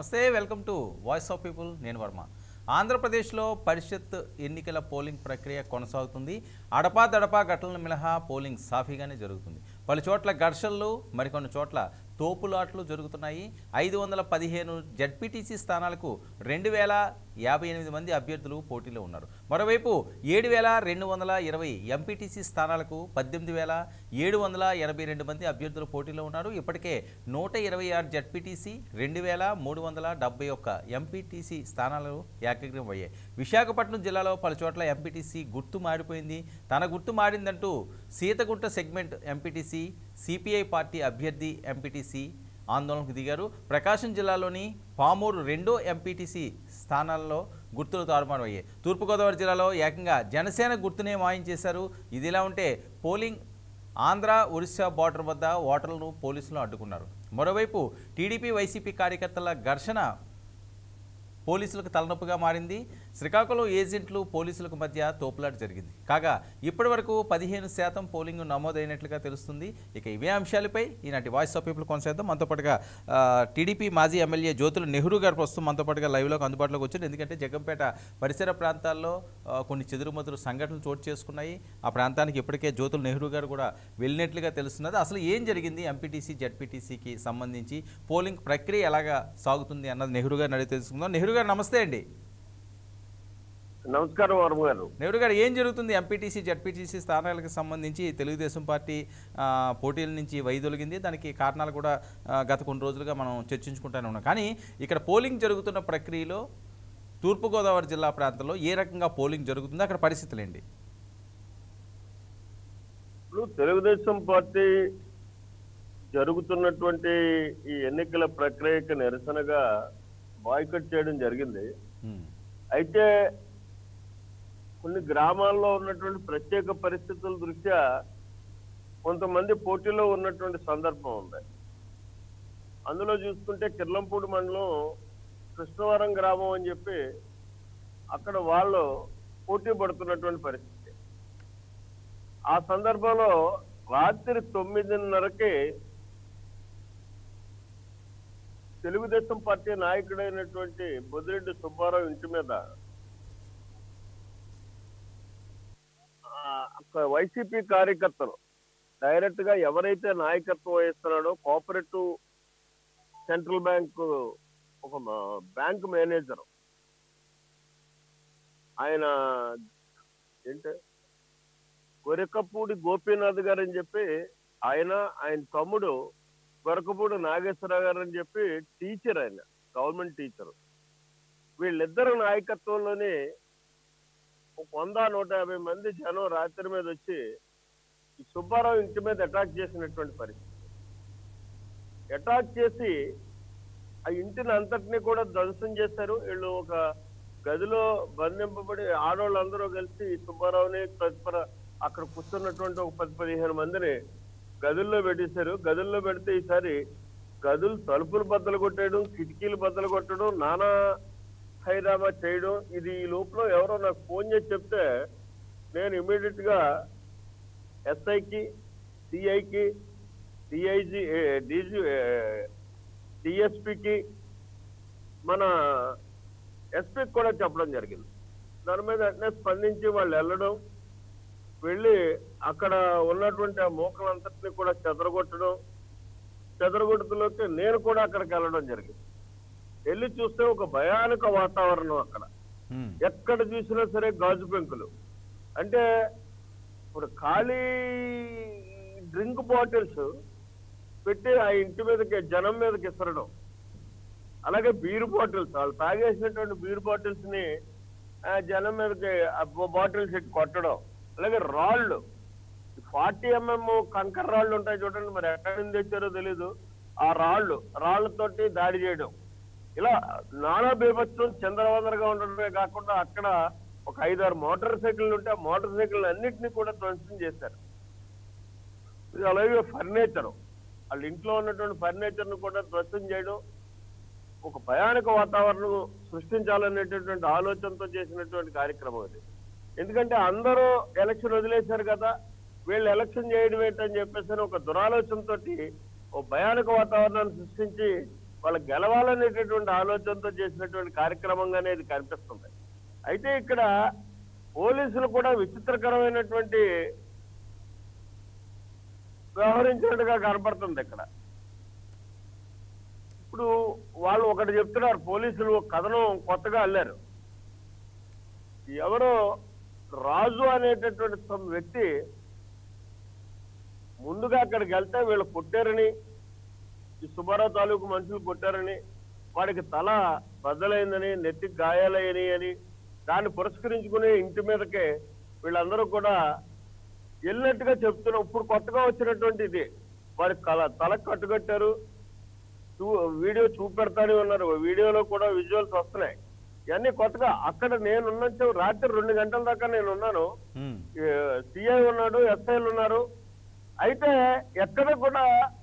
నమస్తే welcome to voice of people నేను వర్మ ఆంధ్రప్రదేశ్లో పరిషత్ ఎన్నికల పోలింగ్ ప్రక్రియ కొనసాగుతుంది అడపా దడపా ఘటనలు మినహా పోలింగ్ సాఫీగానే జరుగుతుంది పలు చోట్ల ఘర్షణలు మరికొన్ని చోట్ల తోపులాట్లు జరుగుతున్నాయి ఐదు వందల పదిహేను జడ్పీటీసీ స్థానాలకు రెండు వేల యాభై ఎనిమిది మంది అభ్యర్థులు పోటీలో ఉన్నారు మరోవైపు ఏడు వేల రెండు వందల ఇరవై ఎంపీటీసీ స్థానాలకు పద్దెనిమిది వేల ఏడు వందల ఎనభై రెండు మంది అభ్యర్థులు పోటీలో ఉన్నారు ఇప్పటికే నూట ఇరవై ఆరు జడ్పీటీసీ రెండు వేల మూడు వందల డెబ్బై ఒక్క ఎంపీటీసీ స్థానాలు ఏకగ్రీవం అయ్యాయి విశాఖపట్నం జిల్లాలో పలు చోట్ల ఎంపీటీసీ గుర్తు మారిపోయింది తన గుర్తు మారిందంటూ Seethagunta segment MPTC CPI party అభ్యర్థి ఎంపీటీసీ ఆందోళనకు దిగారు ప్రకాశం జిల్లాలోని పామూరు రెండో ఎంపీటీసీ స్థానాల్లో గుర్తులు తారుమారు అయ్యాయి తూర్పుగోదావరి జిల్లాలో ఏకంగా జనసేన గుర్తునే మాయించేశారు ఇదిలా ఉంటే పోలింగ్ ఆంధ్ర ఒరిస్సా బార్డర్ వద్ద ఓటర్లను పోలీసులు అడ్డుకున్నారు మరోవైపు టీడీపీ వైసీపీ కార్యకర్తల ఘర్షణ పోలీసులకు తలనొప్పిగా మారింది శ్రీకాకుళం ఏజెంట్లు పోలీసులకు మధ్య తోపులాట జరిగింది కాగా ఇప్పటి వరకు పదిహేను శాతం పోలింగ్ నమోదైనట్లుగా తెలుస్తుంది ఇక ఇవే అంశాలపై ఈనాటి వాయిస్ ఆఫ్ పీపుల్ కొనసాగిద్దాం మనతో పాటుగా ఆ, టీడీపీ మాజీ ఎమ్మెల్యే జ్యోతుల నెహ్రూ గారు ప్రస్తుతం మనతో పాటుగా లైవ్లోకి అందుబాటులోకి వచ్చారు ఎందుకంటే జగ్గంపేట పరిసర ప్రాంతాల్లో ఆ, కొన్ని చెదురుమదురు సంఘటనలు చోటు చేసుకున్నాయి ఆ ప్రాంతానికి ఇప్పటికే జ్యోతుల నెహ్రూ గారు కూడా వెళ్ళినట్లుగా తెలుస్తున్నది అసలు ఏం జరిగింది ఎంపీటీసీ జడ్పీటీసీకి సంబంధించి పోలింగ్ ప్రక్రియ ఎలాగా సాగుతుంది అన్నది నెహ్రూ గారిని అడిగి తెలుసుకుందాం నెహ్రూ గారు నమస్తే అండి నమస్కారం వర్మ గారు నెహ్రూ గారు ఏం జరుగుతుంది ఎంపీటీసీ జడ్పీటీసీ స్థానాలకు సంబంధించి తెలుగుదేశం పార్టీ ఆ, పోటీల నుంచి వైదొలిగింది దానికి కారణాలు కూడా ఆ, గత కొన్ని రోజులుగా మనం చర్చించుకుంటూనే ఉన్నాం కానీ ఇక్కడ పోలింగ్ జరుగుతున్న ప్రక్రియలో తూర్పుగోదావరి జిల్లా ప్రాంతంలో ఏ రకంగా పోలింగ్ జరుగుతుందో అక్కడ పరిస్థితులు ఏంటి ఇప్పుడు తెలుగుదేశం పార్టీ జరుగుతున్నటువంటి ఈ ఎన్నికల ప్రక్రియకు నిరసనగా బాయ్కట్ చేయడం జరిగింది ఉమ్, అయితే కొన్ని గ్రామాల్లో ఉన్నటువంటి ప్రత్యేక పరిస్థితుల దృష్ట్యా కొంతమంది పోటీలో ఉన్నటువంటి సందర్భం ఉంది అందులో చూసుకుంటే కిర్లంపూడి మండలం కృష్ణవరం గ్రామం అని చెప్పి అక్కడ వాళ్ళు పోటీ పడుతున్నటువంటి పరిస్థితి ఆ సందర్భంలో రాత్రి తొమ్మిదిన్నరకి తెలుగుదేశం పార్టీ నాయకుడైనటువంటి బొదిరెడ్డి సుబ్బారావు ఇంటి మీద ఆ, ఒక వైసీపీ కార్యకర్తలు డైరెక్ట్ గా ఎవరైతే నాయకత్వం వహిస్తున్నాడో కోఆపరేటివ్ సెంట్రల్ బ్యాంక్ ఒక మా- బ్యాంక్ మేనేజర్ ఆయన ఏంటి గొరకపూడి గోపీనాథ్ గారు అని చెప్పి ఆయన ఆయన తమ్ముడు గొరకపూడి నాగేశ్వరరావు గారు అని చెప్పి టీచర్ ఆయన గవర్నమెంట్ టీచర్ వీళ్ళిద్దరు నాయకత్వంలోనే ఒక వంద నూట యాభై మంది జనం రాత్రి మీద వచ్చి ఈ సుబ్బారావు ఇంటి మీద అటాక్ చేసినటువంటి పరిస్థితి అటాక్ చేసి ఆ ఇంటిని అంతటిని కూడా ధ్వంసం చేశారు వీళ్ళు ఒక గదిలో బంధింపబడి ఆడవాళ్ళందరూ కలిసి ఈ సుబ్బారావుని తదుపర అక్కడ కూర్చున్నటువంటి ఒక పది పదిహేను మందిని గదుల్లో పెట్టేశారు గదుల్లో పెడితే ఈసారి గదులు తలుపులు బద్దలు కొట్టేయడం కిటికీలు బద్దలు కొట్టడం నానా హైరామా చేయడం ఇది ఈ లోపల ఎవరో నాకు ఫోన్ చేసి చెప్తే నేను ఇమీడియట్ గా ఎస్ఐకి సిఐకి డిఐజీ డీజీ డిఎస్పికి మన ఎస్పీకి కూడా చెప్పడం జరిగింది దాని మీద వెంటనే స్పందించి వాళ్ళు వెళ్ళడం వెళ్ళి అక్కడ ఉన్నటువంటి ఆ మూకలంతటిని కూడా చెదరగొట్టడం చెదరగొట్టులోకి నేను కూడా అక్కడికి వెళ్ళడం జరిగింది వెళ్ళి చూస్తే ఒక భయానక వాతావరణం అక్కడ ఉమ్, ఎక్కడ చూసినా సరే గాజు పెంకులు అంటే ఇప్పుడు ఖాళీ డ్రింక్ బాటిల్స్ పెట్టి ఆ ఇంటి మీదకి జనం మీదకి ఇసరడం అలాగే బీర్ బాటిల్స్ వాళ్ళు తాగేసినటువంటి బీర్ బాటిల్స్ ని ఆ జనం మీదకి ఆ బాటిల్స్ ఎట్టి కొట్టడం అలాగే రాళ్ళు ఫార్టీ ఎంఎం కంకర రాళ్ళు ఉంటాయి చూడండి మరి ఎక్కడి నుంచి తెచ్చారో తెలీదు ఆ రాళ్ళు రాళ్లతోటి దాడి చేయడం ఇలా నానా బీభత్సం చంద్రవందరగా ఉండడమే కాకుండా అక్కడ ఒక ఐదారు మోటార్ సైకిళ్ళు ఉంటే ఆ మోటార్ సైకిల్ అన్నింటినీ కూడా ధ్వంసం చేశారు ఇది అలాగే ఫర్నిచర్ వాళ్ళ ఇంట్లో ఉన్నటువంటి ఫర్నిచర్ ను కూడా ధ్వంసం చేయడం ఒక భయానక వాతావరణం సృష్టించాలనేటటువంటి ఆలోచనతో చేసినటువంటి కార్యక్రమం ఇది ఎందుకంటే అందరూ ఎలక్షన్ వదిలేశారు కదా వీళ్ళు ఎలక్షన్ చేయడం ఏంటని చెప్పేసి అని ఒక దురాలోచనతోటి ఓ భయానక వాతావరణాన్ని సృష్టించి వాళ్ళు గెలవాలనేటటువంటి ఆలోచనతో చేసినటువంటి కార్యక్రమంగానే ఇది కనిపిస్తుంది అయితే ఇక్కడ పోలీసులు కూడా విచిత్రకరమైనటువంటి వ్యవహరించినట్టుగా కనపడుతుంది ఇక్కడ ఇప్పుడు వాళ్ళు ఒకటి చెప్తున్నారు పోలీసులు ఒక కథనం కొత్తగా అల్లారు ఎవరో రాజు అనేటటువంటి some వ్యక్తి ముందుగా అక్కడికి వెళ్తే వీళ్ళు కొట్టారని ఈ సుబ్బారావు తాలూకు మనుషులు కొట్టారని వాడికి తల బద్దలైందని నెత్తికి గాయాలయ్యని అని దాన్ని పురస్కరించుకుని ఇంటి మీదకే వీళ్ళందరూ కూడా వెళ్ళినట్టుగా చెప్తున్నాం ఇప్పుడు కొత్తగా వచ్చినటువంటి ఇది వారి కల తల కట్టుకట్టారు చూ- వీడియో చూపెడతానే ఉన్నారు వీడియోలో కూడా విజువల్స్ వస్తున్నాయి ఇవన్నీ కొత్తగా అక్కడ నేను ఉన్నంత రాత్రి రెండు గంటల దాకా నేను ఉన్నాను ఉమ్, సిఐ ఉన్నాడు ఎస్ఐలు ఉన్నారు అయితే ఎక్కడ కూడా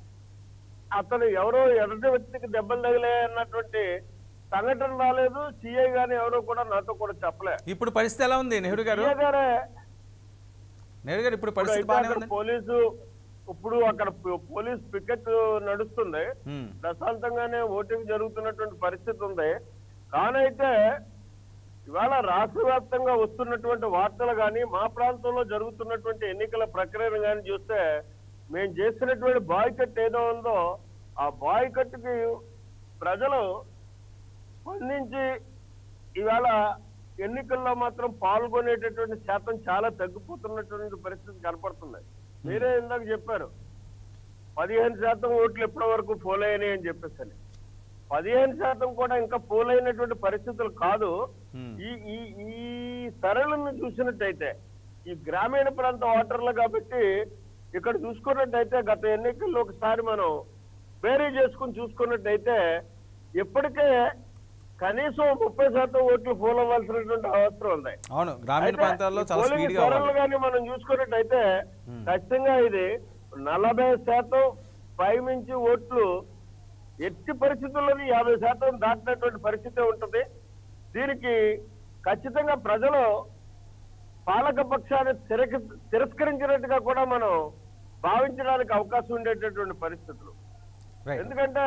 అతను ఎవరో ఎదుటి వ్యక్తికి దెబ్బలు తగిలే అన్నటువంటి సంఘటన రాలేదు సిఐ గాని ఎవరో కూడా నాతో కూడా చెప్పలే ఇప్పుడు పరిస్థితి ఎలా ఉంది నెహ్రూ గారు సిఐ గారే నెహ్రూ గారు ఇప్పుడు ఇప్పుడు పరిస్థితి అయితే బాగానే అక్కడ ఉంది పోలీసు ఇప్పుడు అక్కడ పో- పోలీస్ పికెట్ నడుస్తుంది ఉమ్, ప్రశాంతంగానే ఓటింగ్ జరుగుతున్నటువంటి పరిస్థితి ఉంది కానైతే ఇవాళ రాష్ట్ర వ్యాప్తంగా వస్తున్నటువంటి వార్తలు కానీ మా ప్రాంతంలో జరుగుతున్నటువంటి ఎన్నికల ప్రక్రియను కానీ చూస్తే మేము చేసినటువంటి బాయ్కట్ ఏదో ఉందో ఆ బాయ్కట్ కి ప్రజలు స్పందించి ఇవాళ ఎన్నికల్లో మాత్రం పాల్గొనేటటువంటి శాతం చాలా తగ్గిపోతున్నటువంటి పరిస్థితి కనపడుతుంది మీరే ఇందాక చెప్పారు పదిహేను శాతం ఓట్లు ఎప్పటి వరకు పోల్ అయినాయి అని చెప్పేసి అని. పదిహేను శాతం కూడా ఇంకా పోల్ అయినటువంటి పరిస్థితులు కాదు ఉమ్, ఈ ఈ ఈ సరళను చూసినట్టయితే ఈ గ్రామీణ ప్రాంత ఓటర్లు కాబట్టి ఇక్కడ చూసుకున్నట్టయితే గత ఎన్నికల్లో ఒకసారి మనం వేరీ చేసుకుని చూసుకున్నట్టయితే ఇప్పటికే కనీసం ముప్పై శాతం ఓట్లు పోల్ అవ్వాల్సినటువంటి అవసరం ఉంది అవును గ్రామీణ అయితే ప్రాంతాల్లో ఈ చాలా పోలింగ్ స్పీడ్గా సరళలు అవ్వాలి కానీ మనం చూసుకున్నట్టయితే Hmm. ఖచ్చితంగా ఇది నలభై శాతం పైమించి ఓట్లు ఎట్టి పరిస్థితుల్లోని యాభై శాతం దాటినటువంటి పరిస్థితి ఉంటుంది దీనికి ఖచ్చితంగా ప్రజలు పాలక పక్షాన్ని తిరక తిరస్కరించినట్టుగా కూడా మనం భావించడానికి అవకాశం ఉండేటటువంటి పరిస్థితులు రైట్ ఎందుకంటే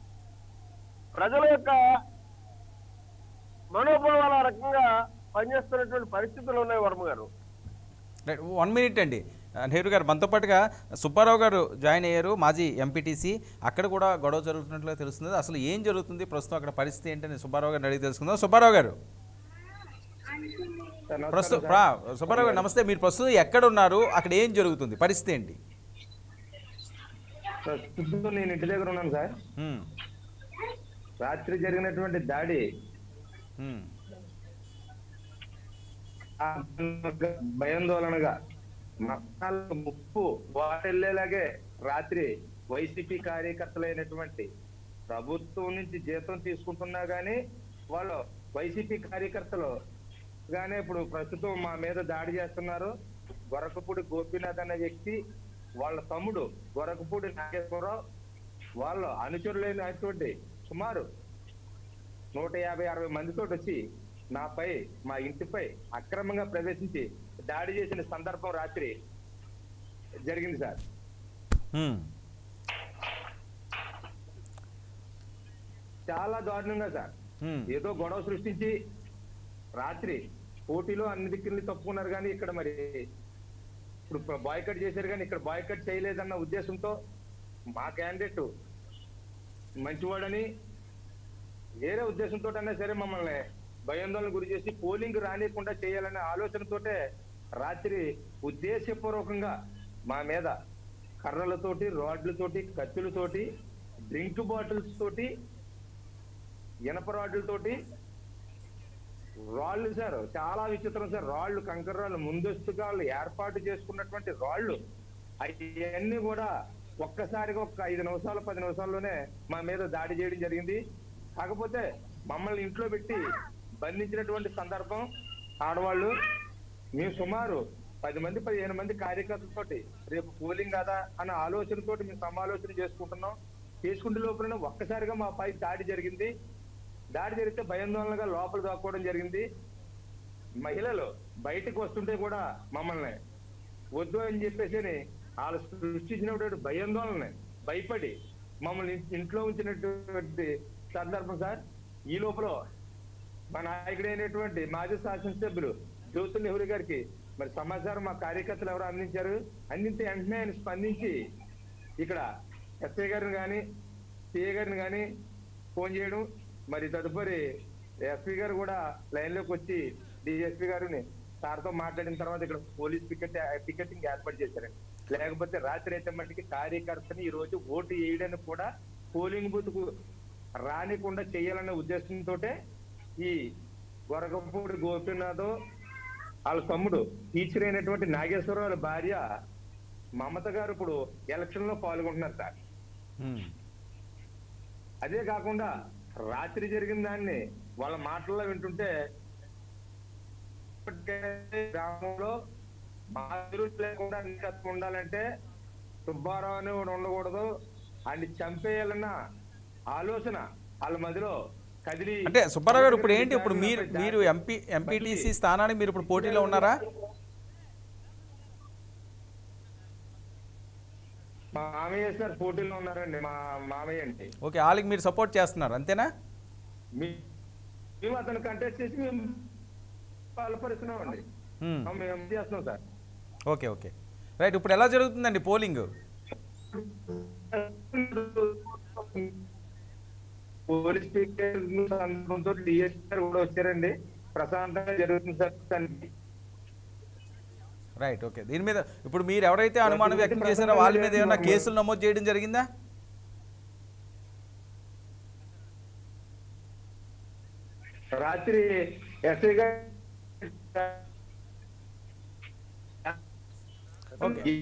ప్రజల యొక్క మనోభావాలు ఆ రకంగా పనిచేస్తున్నటువంటి పరిస్థితులు ఉన్నాయి వర్మ గారు రైట్ వన్ మినిట్ అండి ఆ, నెహ్రూ గారు మనతో పాటుగా సుబ్బారావు గారు జాయిన్ అయ్యారు మాజీ ఎంపీటీసీ అక్కడ కూడా గొడవ జరుగుతున్నట్లుగా తెలుస్తుంది అసలు ఏం జరుగుతుంది ప్రస్తుతం అక్కడ పరిస్థితి ఏంటని సుబ్బారావు గారిని అడిగి తెలుసుకుందాం సుబ్బారావు గారు ప్రస్తుతం ప్రా- సుబ్బారావు గారు నమస్తే మీరు ప్రస్తుతం ఎక్కడ ఉన్నారు అక్కడ ఏం జరుగుతుంది పరిస్థితి ఏంటి ప్రస్తుతం నేను ఇంటి దగ్గర ఉన్నాను సార్ ఉమ్, రాత్రి జరిగినటువంటి దాడి ఉమ్, ఆ భయాందోళనగా మతాలకు ముప్పు వారెళ్లేలాగే రాత్రి వైసీపీ కార్యకర్తలైనటువంటి ప్రభుత్వం నుంచి జీతం తీసుకుంటున్నా గానీ వాళ్ళు వైసీపీ కార్యకర్తలు గానే ఇప్పుడు ప్రస్తుతం మా మీద దాడి చేస్తున్నారు గొరకపూడి గోపీనాథ్ అనే వ్యక్తి వాళ్ళ తమ్ముడు గొరకపూడి నాగేశ్వరరావు వాళ్ళ అనుచరులైనటువంటి సుమారు నూట యాభై అరవై మందితో వచ్చి నాపై మా ఇంటిపై అక్రమంగా ప్రవేశించి దాడి చేసిన సందర్భం రాత్రి జరిగింది సార్ ఉమ్, చాలా దారుణంగా సార్ ఉమ్, ఏదో గొడవ సృష్టించి రాత్రి పోటీలో అన్ని దిక్కుల్ని తప్పుకున్నారు కానీ ఇక్కడ మరి ఇప్పుడు బాయ్కట్ చేశారు కానీ ఇక్కడ బాయ్కట్ చేయలేదన్న ఉద్దేశంతో మా క్యాండిడేట్ మంచివాడని వేరే ఉద్దేశంతో అయినా సరే మమ్మల్ని భయాందోళన గురి చేసి పోలింగ్ రానియకుండా చేయాలనే ఆలోచనతోటే రాత్రి ఉద్దేశపూర్వకంగా మా మీద కర్రలతోటి రాడ్లతోటి కత్తులతోటి డ్రింక్ బాటిల్స్ తోటి ఇనప రాడ్లతోటి రాళ్ళు సార్ చాలా విచిత్రం సార్ రాళ్ళు కంకర రాళ్ళు ముందస్తుగా వాళ్ళు ఏర్పాటు చేసుకున్నటువంటి రాళ్ళు అవన్నీ కూడా ఒక్కసారిగా ఒక్క ఐదు నిమిషాలు పది నిమిషాల్లోనే మా మీద దాడి చేయడం జరిగింది కాకపోతే మమ్మల్ని ఇంట్లో పెట్టి బంధించినటువంటి సందర్భం ఆడవాళ్ళు మేము సుమారు పది మంది పదిహేను మంది కార్యకర్తలతోటి రేపు పోలింగ్ కదా అన్న ఆలోచనతోటి మేము సమాలోచన చేసుకుంటున్నాం చేసుకుంటే లోపల ఒక్కసారిగా మా పై దాడి జరిగింది దాడి జరిగితే భయాందోళనగా లోపల దాక్కోవడం జరిగింది మహిళలు బయటకు వస్తుంటే కూడా మమ్మల్ని వద్దు అని చెప్పేసి వాళ్ళు సృష్టించినటువంటి భయాందోళన భయపడి మమ్మల్ని ఇంట్లో ఉంచినటువంటి సందర్భం సార్ ఈ లోపల మా నాయకుడైనటువంటి మాజీ శాసనసభ్యులు జ్యోతి నెహ్రూ గారికి మరి సమాచారం మా కార్యకర్తలు ఎవరు అందించారు అందించే వెంటనే ఆయన స్పందించి ఇక్కడ ఎస్ఐ గారిని కానీ సిఏ గారిని కానీ ఫోన్ చేయడం మరి తదుపరి ఎస్పీ గారు కూడా లైన్ లోకి వచ్చి డిఎస్పీ గారిని సార్తో మాట్లాడిన తర్వాత ఇక్కడ పోలీస్ పికెట్ టికెటింగ్ ఏర్పాటు చేశారండి లేకపోతే రాత్రి అయితే మట్టికి కార్యకర్తని ఈ రోజు ఓటు వేయడానికి కూడా పోలింగ్ బూత్ కు రానికుండా చేయాలనే ఉద్దేశంతో ఈ గొరగపూడి గోపీనాథ్ వాళ్ళ తమ్ముడు టీచర్ అయినటువంటి నాగేశ్వరరావు వాళ్ళ భార్య మమత గారు ఇప్పుడు ఎలక్షన్ లో పాల్గొంటున్నారు సార్ ఉమ్. అదే కాకుండా రాత్రి జరిగిన దాన్ని వాళ్ళ మాటల్లో వింటుంటే ఇప్పటికే గ్రామంలో మాదిరి లేకుండా నీకత్వం ఉండాలంటే సుబ్బారావు అని ఒకడు ఉండకూడదు అని చంపేయాలన్న ఆలోచన వాళ్ళ మధ్యలో కదిలి అంటే సుబ్బారావు గారు ఇప్పుడు ఏంటి ఇప్పుడు మీరు మీరు ఎంపీ ఎంపీటీసీ స్థానానికి మీరు ఇప్పుడు పోటీలో ఉన్నారా మా మామయ్య సార్ పోటీలో ఉన్నారండి మా మామయ్య అంటే ఓకే వాళ్ళకి మీరు సపోర్ట్ చేస్తున్నారు అంతేనా మీ- మేము అతను కంటెస్ట్ చేసి మేము బలపరుస్తున్నామండి ఉమ్. మేము చేస్తున్నాం సార్ ఓకే ఓకే రైట్ ఇప్పుడు ఎలా జరుగుతుందండి పోలింగ్ పోలీస్ స్పీకర్ సందర్భంతో డిఎస్పీ గారు కూడా వచ్చారండి ప్రశాంతంగా జరుగుతుంది సార్ దానికి రైట్ ఓకే దీని మీద ఇప్పుడు మీరు ఎవరైతే అనుమానం వ్యక్తం చేశారో వాళ్ళ మీద ఏమైనా కేసులు నమోదు చేయడం జరిగిందా రాత్రి ఎస్ఐ గారు ఓకే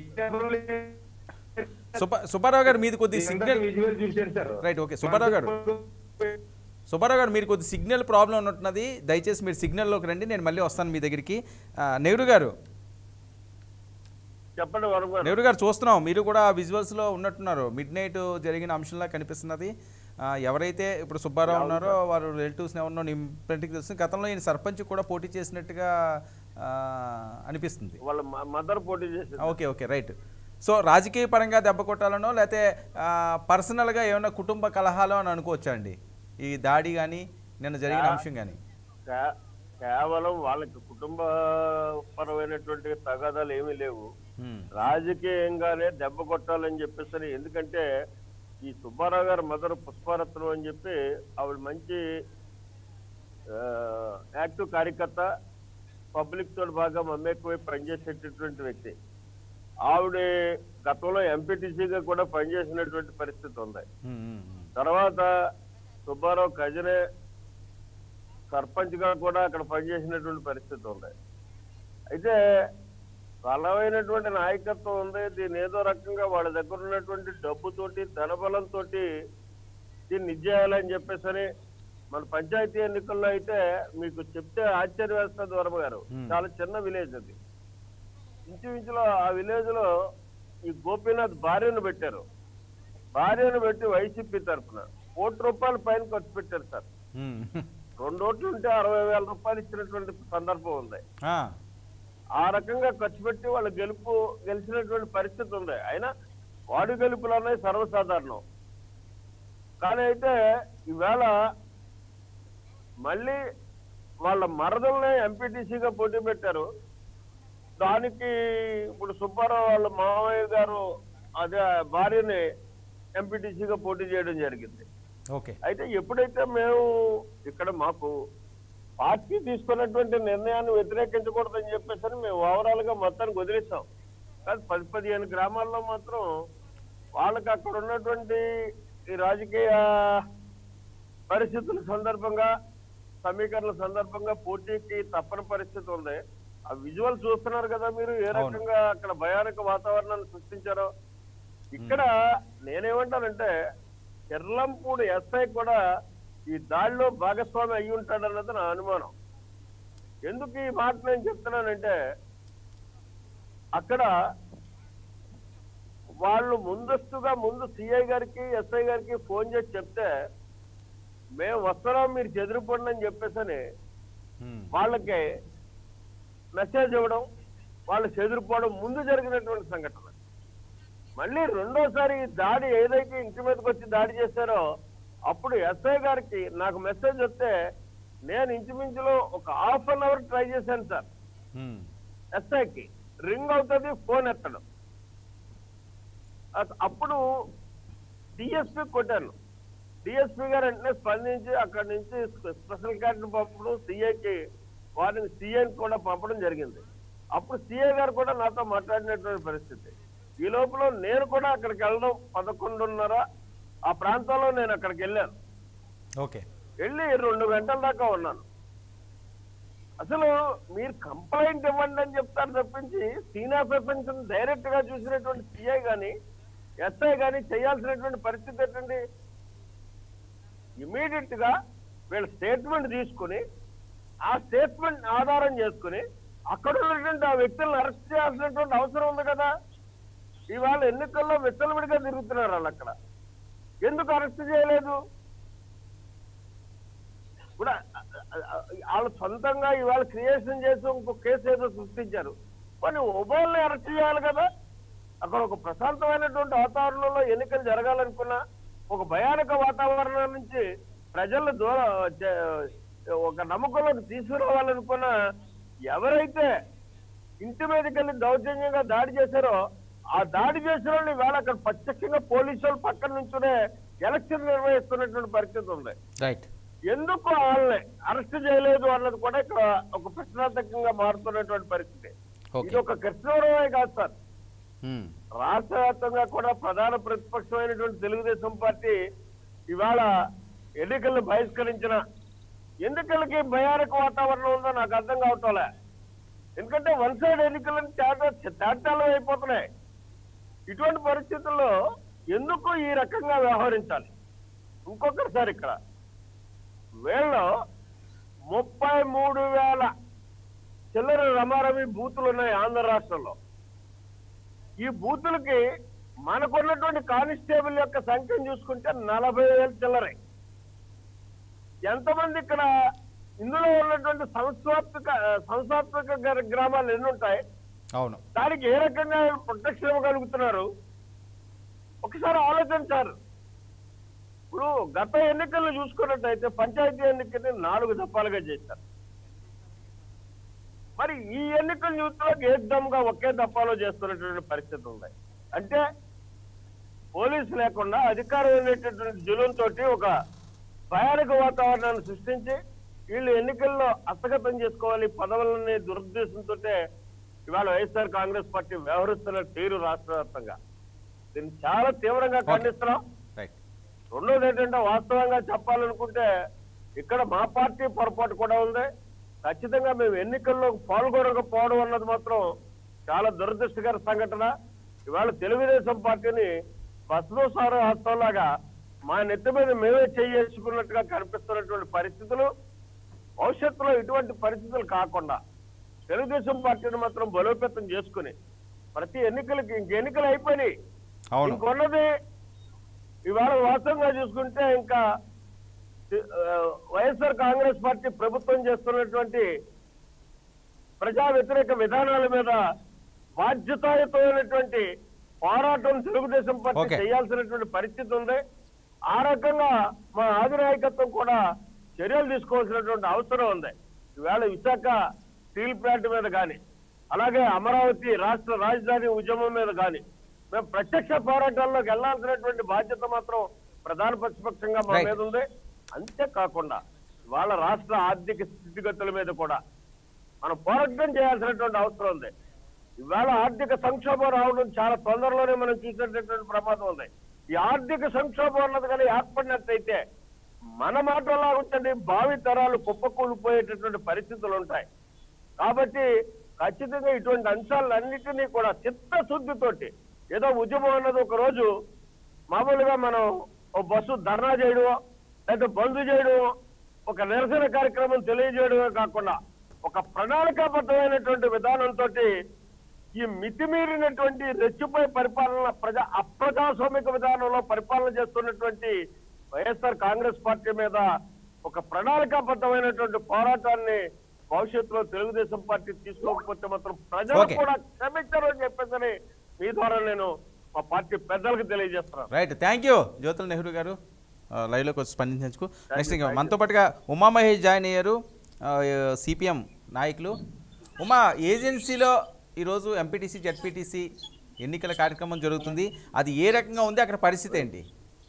సుబ్బ సుబ్బారావు గారు మీది కొద్ది సిగ్నల్ విజువల్ చూశారు sir right, okay. Subbarao garu. Subbarao గారు మీరు కొద్ది సిగ్నల్ ప్రాబ్లం ఉన్నట్టున్నది దయచేసి మీరు సిగ్నల్లోకి రండి నేను మళ్ళీ వస్తాను మీ దగ్గరికి ఆ, నెహ్రూ గారు చెప్పండి వరం గారు నెహ్రూ గారు చూస్తున్నాం మీరు కూడా విజువల్స్లో ఉన్నట్టున్నారు మిడ్ నైట్ జరిగిన అంశంలా కనిపిస్తున్నది ఆ, ఎవరైతే ఇప్పుడు సుబ్బారావు ఉన్నారో వారు రిలేటివ్స్ ఎవరినో నింపటికి తెలుస్తుంది గతంలో ఈయన సర్పంచ్ కూడా పోటీ చేసినట్టుగా ఆ, అనిపిస్తుంది వాళ్ళ మదర్ పోటీ చేసింది ఓకే ఓకే రైట్ సో రాజకీయ పరంగా దెబ్బ కొట్టాలనో లేకపోతే పర్సనల్గా ఏమైనా కుటుంబ కలహాలు అని అనుకోవచ్చా అండి ఈ దాడి కానీ నిన్న జరిగిన అంశం కానీ కే- కేవలం వాళ్ళకి కుటుంబ పరమైనటువంటి తగాదాలు ఏమీ లేవు రాజకీయంగానే దెబ్బ కొట్టాలని చెప్పేసి ఎందుకంటే ఈ సుబ్బారావు గారి మదర్ పుష్పారత్నం అని చెప్పి ఆవిడ మంచి ఆ, యాక్టివ్ కార్యకర్త పబ్లిక్ తోటి బాగా మమ్మేక్కువై పనిచేసేటటువంటి వ్యక్తి ఆవిడ గతంలో ఎంపీటీసీగా కూడా పనిచేసినటువంటి పరిస్థితి ఉంది తర్వాత సుబ్బారావు కజనే సర్పంచ్ గా కూడా అక్కడ పనిచేసినటువంటి పరిస్థితి ఉంది అయితే బలమైనటువంటి నాయకత్వం ఉంది దీన్ని ఏదో రకంగా వాళ్ళ దగ్గర ఉన్నటువంటి డబ్బుతోటి ధనబలంతో దీన్ని ఇచ్చేయాలని చెప్పేసి మన పంచాయతీ ఎన్నికల్లో అయితే మీకు చెప్తే ఆశ్చర్య వేస్తుంది వర్మ గారు Hmm. చాలా చిన్న విలేజ్ అది ఇంచుమించులో ఆ విలేజ్ లో ఈ గోపీనాథ్ భార్యను పెట్టారు భార్యను పెట్టి వైసీపీ తరఫున కోటి రూపాయల పైన ఖర్చు పెట్టారు సార్ రెండు ఓట్లు ఉంటే అరవై వేల రూపాయలు ఇచ్చినటువంటి సందర్భం ఉంది ఆ రకంగా ఖర్చు పెట్టి వాళ్ళు గెలుపు గెలిచినటువంటి పరిస్థితి ఉంది అయినా వాడి గెలుపులు అనేవి సర్వసాధారణం కానీ అయితే ఈవేళ మళ్ళీ వాళ్ళ మరదల్ని ఎంపీటీసీగా పోటీ పెట్టారు దానికి ఇప్పుడు సుబ్బారావు వాళ్ళ మామయ్య గారు అదే భార్యని ఎంపీటీసీగా పోటీ చేయడం జరిగింది ఓకే అయితే ఎప్పుడైతే మేము ఇక్కడ మాకు పార్టీ తీసుకున్నటువంటి నిర్ణయాన్ని వ్యతిరేకించకూడదని చెప్పేసి మేము ఓవరాల్ గా మొత్తానికి వదిలేసాం కానీ పది పదిహేను గ్రామాల్లో మాత్రం వాళ్ళకి అక్కడ ఉన్నటువంటి ఈ రాజకీయ పరిస్థితుల సందర్భంగా సమీకరణల సందర్భంగా పోటీకి తప్పని పరిస్థితి ఉంది ఆ విజువల్ చూస్తున్నారు కదా మీరు ఏ అవును. రకంగా అక్కడ భయానక వాతావరణాన్ని సృష్టించారో ఇక్కడ నేనేమంటానంటే ఎర్లంపూడి ఎస్ఐ కూడా ఈ దాడిలో భాగస్వామి అయి ఉంటాడన్నది నా అనుమానం ఎందుకు ఈ మాట నేను చెప్తున్నానంటే అక్కడ వాళ్ళు ముందస్తుగా ముందు సిఐ గారికి ఎస్ఐ గారికి ఫోన్ చేసి చెప్తే మేము వస్తున్నాం మీరు చెదిరిపోండి అని చెప్పేసని వాళ్ళకి మెసేజ్ ఇవ్వడం వాళ్ళు చెదిరిపోవడం ముందు జరిగినటువంటి సంఘటన మళ్ళీ రెండోసారి ఈ దాడి ఏదైతే ఇంటి మీదకి వచ్చి దాడి చేశారో అప్పుడు ఎస్ఐ గారికి నాకు మెసేజ్ వస్తే నేను ఇంచుమించులో ఒక హాఫ్ అన్ అవర్ ట్రై చేశాను సార్ ఉమ్, ఎస్ఐకి రింగ్ అవుతుంది ఫోన్ ఎత్తడం అత- అప్పుడు డిఎస్పీ కొట్టాను డిఎస్పీ గారు వెంటనే స్పందించి అక్కడి నుంచి స్పెషల్ క్యాడర్ పంపడం సిఐకి వారిని సిఐకి కూడా పంపడం జరిగింది అప్పుడు సిఐ గారు కూడా నాతో మాట్లాడినటువంటి పరిస్థితి ఈ లోపల నేను కూడా అక్కడికి వెళ్ళడం పదకొండున్నర ఆ ప్రాంతంలో నేను అక్కడికి వెళ్ళాను ఓకే వెళ్ళి రెండు గంటల దాకా ఉన్నాను అసలు మీరు కంప్లైంట్ ఇవ్వండి అని చెప్తారు తప్పించి సీనియర్ సర్పంచ్ డైరెక్ట్ గా చూసినటువంటి సిఐ గాని ఎస్ఐ గాని చేయాల్సినటువంటి పరిస్థితి ఏంటండి ఇమీడియట్ గా వీళ్ళ స్టేట్మెంట్ తీసుకుని ఆ స్టేట్మెంట్ ఆధారం చేసుకుని అక్కడ ఉన్నటువంటి ఆ వ్యక్తులను అరెస్ట్ చేయాల్సినటువంటి అవసరం ఉంది కదా ఇవాళ ఎన్నికల్లో విచ్చలవిడిగా తిరుగుతున్నారు వాళ్ళు అక్కడ ఎందుకు అరెస్ట్ చేయలేదు కూడా వాళ్ళు సొంతంగా ఇవాళ క్రియేషన్ చేసి ఇంకో కేసు ఏదో సృష్టించారు కానీ ఉభయల్ని అరెస్ట్ చేయాలి కదా అక్కడ ఒక ప్రశాంతమైనటువంటి వాతావరణంలో ఎన్నికలు జరగాలనుకున్నా ఒక భయానక వాతావరణం నుంచి ప్రజలను దూర చే- ఒక నమ్మకంలోకి తీసుకురావాలనుకున్నా ఎవరైతే ఇంటి మీదకి వెళ్ళి దౌర్జన్యంగా దాడి చేశారో ఆ దాడి చేసిన వాళ్ళు ఇవాళ అక్కడ ప్రత్యక్షంగా పోలీసు వాళ్ళు పక్కన నుంచునే ఎలక్షన్ నిర్వహిస్తున్నటువంటి పరిస్థితి ఉంది రైట్ ఎందుకు వాళ్ళని అరెస్ట్ చేయలేదు అన్నది కూడా ఇక్కడ ఒక ప్రశ్నార్థకంగా మారుతున్నటువంటి పరిస్థితి ఓకే ఇది ఒక కృష్ణవరమే కాదు సార్ ఉమ్, రాష్ట్ర వ్యాప్తంగా కూడా ప్రధాన ప్రతిపక్షమైనటువంటి తెలుగుదేశం పార్టీ ఇవాళ ఎన్నికలను బహిష్కరించిన ఎన్నికలకి భయానక వాతావరణం ఉందో నాకు అర్థం కావటంలే ఎందుకంటే వన్ సైడ్ ఎన్నికలను తేట తేటాలు అయిపోతున్నాయి ఇటువంటి పరిస్థితుల్లో ఎందుకు ఈ రకంగా వ్యవహరించాలి ఇంకొకసారి ఇక్కడ వీళ్ళు ముప్పై మూడు వేల చిల్లర రమారమి బూతులు ఉన్నాయి ఆంధ్ర రాష్ట్రంలో ఈ బూతులకి మనకున్నటువంటి కానిస్టేబుల్ యొక్క సంఖ్యను చూసుకుంటే నలభై వేలు చిల్లరే ఎంతమంది ఇక్కడ ఇందులో ఉన్నటువంటి సంస్థాత్మక సంస్థాత్మక గ్ర- గ్రామాలు ఎన్ని ఉంటాయి అవును దానికి ఏ రకంగా ప్రొటెక్షన్ ఇవ్వగలుగుతున్నారు ఒకసారి ఆలోచించారు ఇప్పుడు గత ఎన్నికల్లో చూసుకున్నట్టయితే పంచాయతీ ఎన్నికల్ని నాలుగు దఫాలుగా చేశారు మరి ఈ ఎన్నికలు చూస్తే ఏకదమ్గా ఒకే దఫాలో చేస్తున్నటువంటి పరిస్థితి ఉంది అంటే పోలీసు లేకుండా అధికారం ఉండేటటువంటి జులం తోటి ఒక భయానక వాతావరణాన్ని సృష్టించి వీళ్ళు ఎన్నికల్లో హస్తగతం చేసుకోవాలి పదవులని దురుద్దేశంతో ఇవాళ వైఎస్ఆర్ కాంగ్రెస్ పార్టీ వ్యవహరిస్తున్న తీరు రాష్ట్ర వ్యాప్తంగా దీన్ని చాలా తీవ్రంగా ఖండిస్తున్నాం రైట్ రెండోది ఏంటంటే వాస్తవంగా చెప్పాలనుకుంటే ఇక్కడ మా పార్టీ పొరపాటు కూడా ఉంది ఖచ్చితంగా మేము ఎన్నికల్లో పాల్గొనకపోవడం అన్నది మాత్రం చాలా దురదృష్టకర సంఘటన ఇవాళ తెలుగుదేశం పార్టీని బస్సు సారు హస్తంలాగా మా నెత్తి మీద మేమే చేసుకున్నట్టుగా కనిపిస్తున్నటువంటి పరిస్థితులు భవిష్యత్తులో ఇటువంటి పరిస్థితులు కాకుండా తెలుగుదేశం పార్టీని మాత్రం బలోపేతం చేసుకుని ప్రతి ఎన్నికలకి ఇంక ఎన్నికలు అయిపోయినాయి అవును ఇంకొన్నది ఇవాళ వాస్తవంగా చూసుకుంటే ఇంకా ఆ, వైఎస్ఆర్ కాంగ్రెస్ పార్టీ ప్రభుత్వం చేస్తున్నటువంటి ప్రజా వ్యతిరేక విధానాల మీద బాధ్యతాయుతమైనటువంటి పోరాటం తెలుగుదేశం పార్టీ Okay. చేయాల్సినటువంటి పరిస్థితి ఉంది ఆ రకంగా మా ఆధినాయకత్వం కూడా చర్యలు తీసుకోవాల్సినటువంటి అవసరం ఉంది ఈవేళ విశాఖ స్టీల్ ప్లాంట్ మీద కానీ అలాగే అమరావతి రాష్ట్ర రాజధాని ఉద్యమం మీద కానీ మేము ప్రత్యక్ష పోరాటాల్లోకి వెళ్లాల్సినటువంటి బాధ్యత మాత్రం ప్రధాన ప్రతిపక్షంగా మా Right. మీద ఉంది అంతేకాకుండా వాళ్ళ రాష్ట్ర ఆర్థిక స్థితిగతుల మీద కూడా మనం పోరాటం చేయాల్సినటువంటి అవసరం ఉంది ఇవాళ ఆర్థిక సంక్షోభం రావడం చాలా తొందరలోనే మనం చూసేటటువంటి ప్రమాదం ఉంది ఈ ఆర్థిక సంక్షోభం అన్నది కానీ ఏర్పడినట్టయితే మన మాటలా ఉంటుంది భావి తరాలు కుప్పకూలిపోయేటటువంటి పరిస్థితులు ఉంటాయి కాబట్టి ఖచ్చితంగా ఇటువంటి అంశాలన్నిటినీ కూడా చిత్తశుద్ధితోటి ఏదో ఉద్యమం అన్నది ఒక రోజు మామూలుగా మనం ఓ బస్సు ధర్నా చేయడమో లేదా బంద్ చేయడమో ఒక నిరసన కార్యక్రమం తెలియజేయడమే కాకుండా ఒక ప్రణాళికాబద్ధమైనటువంటి విధానంతో ఈ మితిమీరినటువంటి రెచ్చిపోయి పరిపాలన ప్రజా అప్రజాస్వామిక విధానంలో పరిపాలన చేస్తున్నటువంటి వైఎస్ఆర్ కాంగ్రెస్ పార్టీ మీద ఒక ప్రణాళికాబద్ధమైనటువంటి పోరాటాన్ని భవిష్యత్తులో తెలుగుదేశం పార్టీ తీసుకోకపోతే మాత్రం ప్రజలు Okay. కూడా క్షమించరు అని చెప్పేసి మీ ద్వారా నేను మా పార్టీ పెద్దలకు తెలియజేస్తున్నాను right thank you Jyothula Nehru garu ఆ, లైవ్లోకి వచ్చి స్పందించేందుకు నెక్స్ట్ ఇంకా మనతో పాటుగా ఉమామహేష్ జాయిన్ అయ్యారు సిపిఎం నాయకులు ఉమా ఏజెన్సీలో ఈరోజు ఎంపీటీసీ జడ్పీటీసీ ఎన్నికల కార్యక్రమం జరుగుతుంది అది ఏ రకంగా ఉంది అక్కడ పరిస్థితి ఏంటి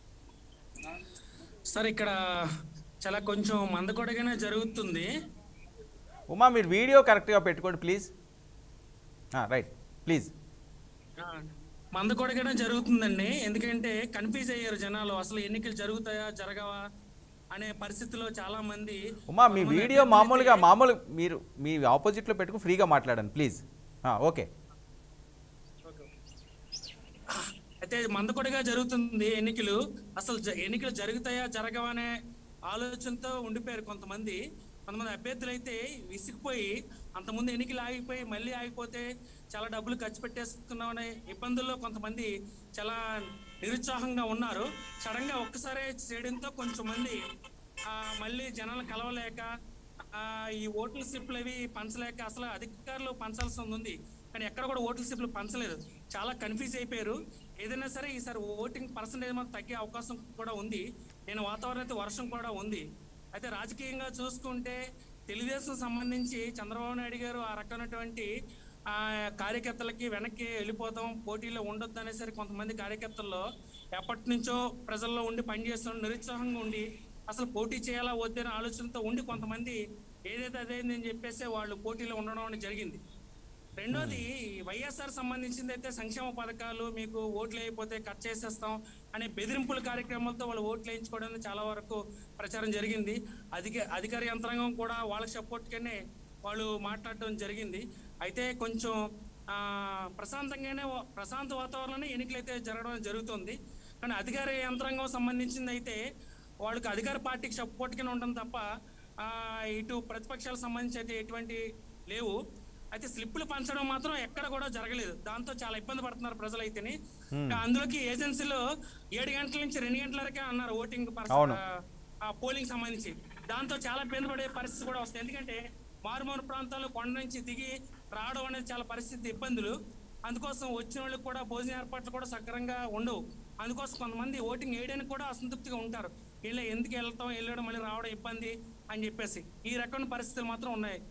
సార్ ఇక్కడ చాలా కొంచెం మందకొడగానే జరుగుతుంది ఉమా మీరు వీడియో కరెక్ట్గా పెట్టుకోండి ప్లీజ్ రైట్ ప్లీజ్ ఆ, మందకొడగానే జరుగుతుందండి ఎందుకంటే కన్ఫ్యూజ్ అయ్యారు జనాలు అసలు ఎన్నికలు జరుగుతాయా జరగవా అనే పరిస్థితిలో చాలా మంది ఉమా మీ కొంతమంది వీడియో అభ్యర్థులు మామూలుగా అయితే- మామూలు మీరు మీ ఆపోజిట్లో పెట్టుకుని ఫ్రీగా మాట్లాడండి ప్లీజ్ ఓకే అయితే మందకొడిగా జరుగుతుంది ఎన్నికలు అసలు జ- ఎన్నికలు జరుగుతాయా జరగవా అనే ఆలోచనతో ఉండిపోయారు కొంతమంది కొంతమంది అభ్యర్థులు అయితే విసిగిపోయి అంతకుముందు ఎన్నికలు ఆగిపోయి మళ్ళీ ఆగిపోతే చాలా డబ్బులు ఖర్చు పెట్టేసుకున్నామనే ఇబ్బందుల్లో కొంతమంది చాలా నిరుత్సాహంగా ఉన్నారు సడన్ గా ఒక్కసారి చేయడంతో కొంచెం మంది ఆ, మళ్ళీ జనాలు కలవలేక ఆ, ఈ ఓట్ల స్లిప్లు అవి పంచలేక అసలు అధికారులు పంచాల్సి ఉంది కానీ ఎక్కడ కూడా ఓట్ల స్లిప్లు పంచలేదు చాలా కన్ఫ్యూజ్ అయిపోయారు ఏదైనా సరే ఈసారి ఓటింగ్ పర్సంటేజ్ మాత్రం తగ్గే అవకాశం కూడా ఉంది నేను వాతావరణం అయితే వర్షం కూడా ఉంది అయితే రాజకీయంగా చూసుకుంటే తెలుగుదేశం సంబంధించి చంద్రబాబు నాయుడు గారు ఆ రకమైనటువంటి ఆ కార్యకర్తలకి వెనక్కి వెళ్ళిపోతాం పోటీలో ఉండొద్దు అనేసరి కొంతమంది కార్యకర్తల్లో ఎప్పటి నుంచో ప్రజల్లో ఉండి పనిచేస్తున్న నిరుత్సాహంగా ఉండి అసలు పోటీ చేయాలా వద్దనే ఆలోచనతో ఉండి కొంతమంది ఏదైతే అదేంది అని చెప్పేసి వాళ్ళు పోటీలో ఉండడం అనేది జరిగింది రెండోది వైఎస్ఆర్ సంబంధించింది అయితే సంక్షేమ పథకాలు మీకు ఓట్లు అయిపోతే కట్ చేసేస్తాం అనే బెదిరింపుల కార్యక్రమాలతో వాళ్ళు ఓట్లు వేయించుకోవడం అనేది చాలా వరకు ప్రచారం జరిగింది అధిక అధికార యంత్రాంగం కూడా వాళ్ళకి సపోర్ట్గానే వాళ్ళు మాట్లాడడం జరిగింది అయితే కొంచెం ఆ, ప్రశాంతంగానే వా- ప్రశాంత వాతావరణంలో ఎన్నికలు అయితే జరగడం జరుగుతుంది కానీ అధికార యంత్రాంగం సంబంధించింది అయితే వాళ్ళకి అధికార పార్టీకి సపోర్ట్గానే ఉండడం తప్ప ఆ, ఇటు ప్రతిపక్షాలకు సంబంధించి అయితే ఎటువంటి లేవు అయితే స్లిప్పులు పంచడం మాత్రం ఎక్కడ కూడా జరగలేదు దాంతో చాలా ఇబ్బంది పడుతున్నారు ప్రజలు అయితేని అందులోకి ఏజెన్సీలో ఏడు గంటల నుంచి రెండు గంటల వరకే అన్నారు ఓటింగ్ పర్స- అవును. ఆ పోలింగ్ సంబంధించి దాంతో చాలా ఇబ్బంది పడే పరిస్థితి కూడా వస్తుంది ఎందుకంటే మారుమూల ప్రాంతాల్లో కొండ నుంచి దిగి రావడం అనేది చాలా పరిస్థితి ఇబ్బందులు అందుకోసం వచ్చిన వాళ్ళకి కూడా భోజన ఏర్పాట్లు కూడా సక్రంగా ఉండవు అందుకోసం కొంతమంది ఓటింగ్ వేయడానికి కూడా అసంతృప్తిగా ఉంటారు వీళ్ళు ఎందుకు వెళ్తాం వెళ్ళడం మళ్ళీ రావడం ఇబ్బంది అని చెప్పేసి ఈ రకమైన పరిస్థితులు మాత్రం ఉన్నాయి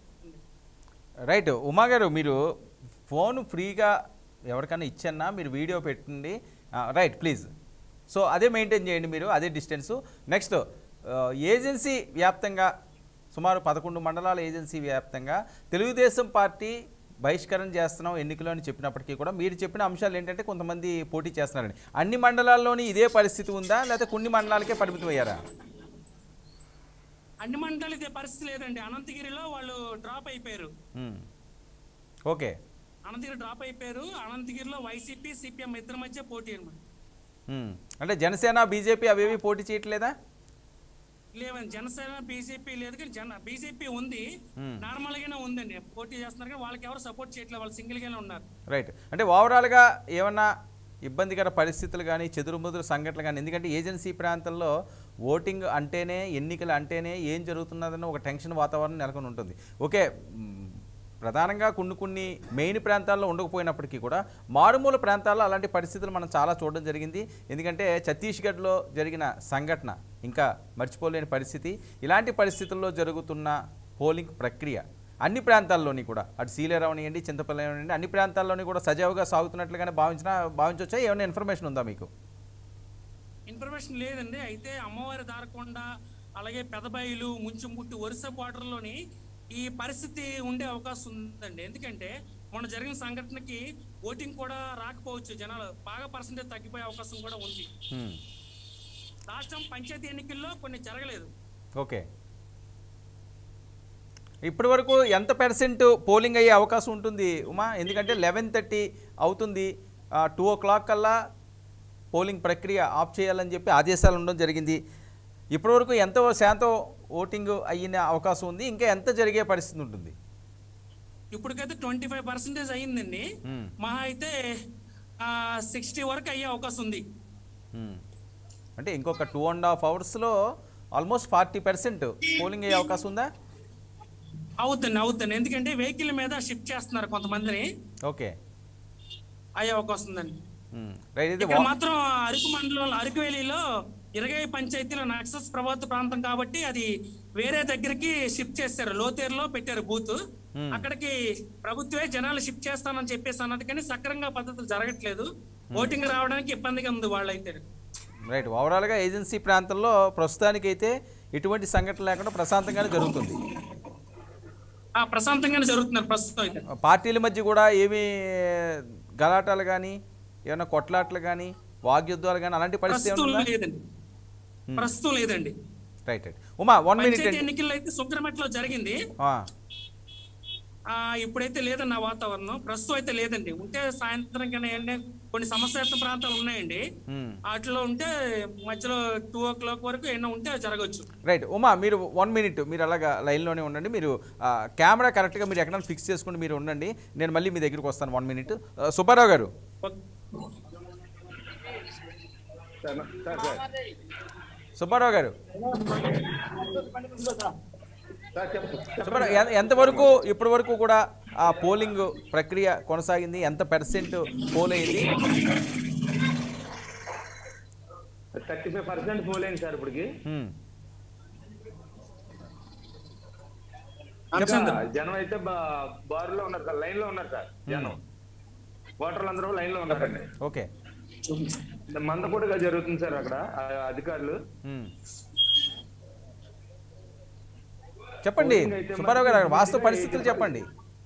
రైట్ ఉమా గారు మీరు ఫోన్ ఫ్రీగా ఎవరికైనా ఇచ్చన్నా మీరు వీడియో పెట్టండి రైట్ ప్లీజ్ సో అదే మెయింటైన్ చేయండి మీరు అదే డిస్టెన్సు నెక్స్ట్ ఏజెన్సీ వ్యాప్తంగా సుమారు పదకొండు మండలాల ఏజెన్సీ వ్యాప్తంగా తెలుగుదేశం పార్టీ బహిష్కరణ చేస్తున్నాం ఎన్నికలు అని చెప్పినప్పటికీ కూడా మీరు చెప్పిన అంశాలు ఏంటంటే కొంతమంది పోటీ చేస్తున్నారని అన్ని మండలాల్లోని ఇదే పరిస్థితి ఉందా లేకపోతే కొన్ని మండలాలకే పరిమితం అయ్యారా అన్ని మండలాలు ఇదే పరిస్థితి లేదండి అనంతగిరిలో వాళ్ళు డ్రాప్ అయిపోయారు మ్మ్. ఓకే అనంతగిరి డ్రాప్ అయిపోయారు అనంతగిరిలో వైసీపీ సిపిఎం ఇద్దరి మధ్య పోటీ అనమాట మ్మ్. అంటే జనసేన బీజేపీ అవేవి పోటీ చేయట్లేదా లేవండి జనసేన బీజేపీ లేదు కానీ జన బీజేపీ ఉంది Hmm. నార్మల్ గానే ఉందండి పోటీ చేస్తున్నారు కానీ వాళ్ళకి ఎవరు సపోర్ట్ చేయట్లేదు వాళ్ళు సింగిల్ గానే ఉన్నారు రైట్ అంటే ఓవరాల్గా ఏమన్నా ఇబ్బందికర పరిస్థితులు కానీ చెదురుముదురు సంఘటనలు కానీ ఎందుకంటే ఏజెన్సీ ప్రాంతంలో ఓటింగ్ అంటేనే ఎన్నికలు అంటేనే ఏం జరుగుతున్నదన్న ఒక టెన్షన్ వాతావరణం నెలకొని ఉంటుంది ఓకే మ్, ప్రధానంగా కొన్ని కొన్ని మెయిన్ ప్రాంతాల్లో ఉండకపోయినప్పటికీ కూడా మారుమూల ప్రాంతాల్లో అలాంటి పరిస్థితులు మనం చాలా చూడడం జరిగింది ఎందుకంటే ఛత్తీస్గఢ్లో జరిగిన సంఘటన ఇంకా మర్చిపోలేని పరిస్థితి ఇలాంటి పరిస్థితుల్లో జరుగుతున్న పోలింగ్ ప్రక్రియ అన్ని ప్రాంతాల్లోని కూడా అటు సీలేరు అవనివ్వండి చింతపల్లి అవనివ్వండి అన్ని ప్రాంతాల్లోని కూడా సజావుగా సాగుతున్నట్లుగానే భావించిన భావించవచ్చా ఏమైనా ఇన్ఫర్మేషన్ ఉందా మీకు ఇన్ఫర్మేషన్ లేదండి అయితే అమ్మవారి దారకొండ అలాగే పెదబాయిలు ముంచుముట్టు వరుస లోని ఈ పరిస్థితి ఉండే అవకాశం ఉందండి ఎందుకంటే మొన్న జరిగిన సంఘటనకి ఓటింగ్ కూడా రాకపోవచ్చు జనాలు బాగా పర్సెంటేజ్ తగ్గిపోయే అవకాశం కూడా ఉంది హ్మ్. రాష్ట్రం పంచాయతీ ఎన్నికల్లో కొన్ని జరగలేదు ఓకే ఇప్పటి వరకు ఎంత పర్సెంట్ పోలింగ్ అయ్యే అవకాశం ఉంటుంది ఉమా ఎందుకంటే లెవెన్ థర్టీ అవుతుంది టూ ఓ క్లాక్ కల్లా పోలింగ్ ప్రక్రియ ఆఫ్ చేయాలని చెప్పి ఆదేశాలు ఉండడం జరిగింది ఇప్పటివరకు ఎంత శాతం ఓటింగ్ అయిన అవకాశం ఉంది ఇంకా ఎంత జరిగే పరిస్థితి ఉంటుంది ఇప్పటికైతే ట్వంటీ ఫైవ్ పర్సెంటేజ్ అయ్యిందండి Hmm. మహా అయితే సిక్స్టీ వరకు అయ్యే అవకాశం ఉంది మ్మ్. అంటే ఇంకొక టూ అండ్ హాఫ్ అవర్స్లో ఆల్మోస్ట్ ఫార్టీ పర్సెంట్ పోలింగ్ అయ్యే అవకాశం ఉందా అవుతుంది అవుతుంది ఎందుకంటే వెహికల్ మీద షిఫ్ట్ చేస్తున్నారు కొంతమందిని ఓకే అయ్యే అవకాశం ఉందండి ఉమ్. రైట్ ఇది ఇక్కడ వా- మాత్రం అరకు మండలం అరకువేలిలో ఇరవై పంచాయతీలో నక్సస్ ప్రభావిత ప్రాంతం కాబట్టి అది వేరే దగ్గరికి షిఫ్ట్ చేశారు లోతేరులో పెట్టారు బూత్ అక్కడికి ప్రభుత్వమే జనాలు షిఫ్ట్ చేస్తానని చెప్పేసి అన్నది కానీ సక్రంగా పద్ధతులు జరగట్లేదు ఓటింగ్ రావడానికి ఇబ్బందిగా ఉంది వాళ్ళైతే రైట్ ఓవరాల్గా ఏజెన్సీ ప్రాంతంలో ప్రస్తుతానికైతే ఎటువంటి సంఘటన లేకుండా ప్రశాంతంగానే జరుగుతుంది ఆ ప్రశాంతంగానే జరుగుతున్నారు ప్రస్తుతం అయితే పార్టీల మధ్య కూడా ఏమీ గలాటాలు కానీ ఏమైనా కొట్లాటలు కానీ వాగ్యుద్ధాలు కానీ అలాంటి పరిస్థితి ప్రస్తుతం ఏమైనా ఉందా? లేదండి ప్రస్తుతం లేదండి right right Uma one minute panchayat అండి ఎన్నికల్లో అయితే సుగ్రమెట్లో జరిగింది ఆ, ఆ ఇప్పుడైతే లేదన్న వాతావరణం ప్రస్తుతం అయితే లేదండి ఉంటే సాయంత్రం కన్నా ఏంటంటే కొన్ని సమస్యాత్మక ప్రాంతాలు ఉన్నాయండి ఉమ్. వాటిలో ఉంటే మధ్యలో టూ ఓ క్లాక్ వరకు ఎన్నో ఉంటే జరగచ్చు రైట్ ఉమా మీరు వన్ మినిట్ మీరు అలాగా లైన్లోనే ఉండండి మీరు ఆ, కెమెరా కరెక్ట్గా మీరు ఎక్కడ ఫిక్స్ చేసుకుని మీరు ఉండండి నేను మళ్ళీ మీ దగ్గరికి వస్తాను వన్ మినిట్ ఆ, సుబ్బారావు గారు సార్ సార్ సార్ సుబ్బారావు గారు సార్ చెప్పు సుబ్బారావు ఎ- ఎంతవరకు ఇప్పటి వరకు కూడా ఆ పోలింగ్ ప్రక్రియ కొనసాగింది ఎంత పర్సెంట్ పోల్ అయింది థర్టీ ఫైవ్ పర్సెంట్ పోలేండి సార్ ఇప్పటికి ఉమ్. ఇంకా జనం అయితే బా- బారులో ఉన్నారు సార్ లైన్ లో ఉన్నారు సార్ జనం ఓటర్లు అందరూ లైన్ లో ఉన్నారండి ఓకే మందకొడిగా జరుగుతుంది సార్ అక్కడ ఆ అధికారులు ఉమ్. చెప్పండి పోలింగ్ అయితే సుబ్బారావు గారు మనకి వాస్తవ ఈజీగా పరిస్థితులు ఎయిటీ చెప్పండి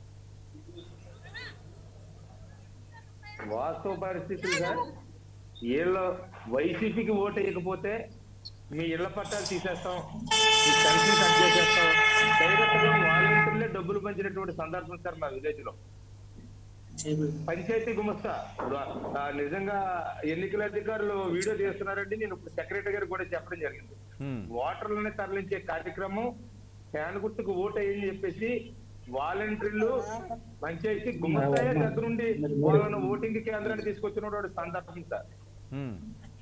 వాస్తవ పరిస్థితులు సార్ వీళ్ళు వైసీపీకి ఓటు వేయకపోతే మీ ఇళ్ల పట్టాలు తీసేస్తాం మీ పెన్షన్ కట్ చేసేస్తాం డైరెక్ట్ గా వాలంటీర్లే డబ్బులు పంచినటువంటి సందర్భం సార్ మా విలేజ్ లో పంచాయతీ గుమస్తా ఆ, నిజంగా ఎన్నికల అధికారులు వీడియో తీస్తున్నారండి నేను ఇప్పుడు సెక్రటరీ గారు కూడా చెప్పడం జరిగింది ఉమ్. ఓటర్లని తరలించే కార్యక్రమం ఫ్యాన్ గుర్తుకు ఓటు అయ్యని చెప్పేసి వాలంటీర్లు పంచాయతీ గుమ్మస్తాయ దగ్గర నుండి వాళ్ళని ఓటింగ్ కేంద్రాన్ని తీసుకొచ్చినటువంటి సందర్భం సార్ ఉమ్.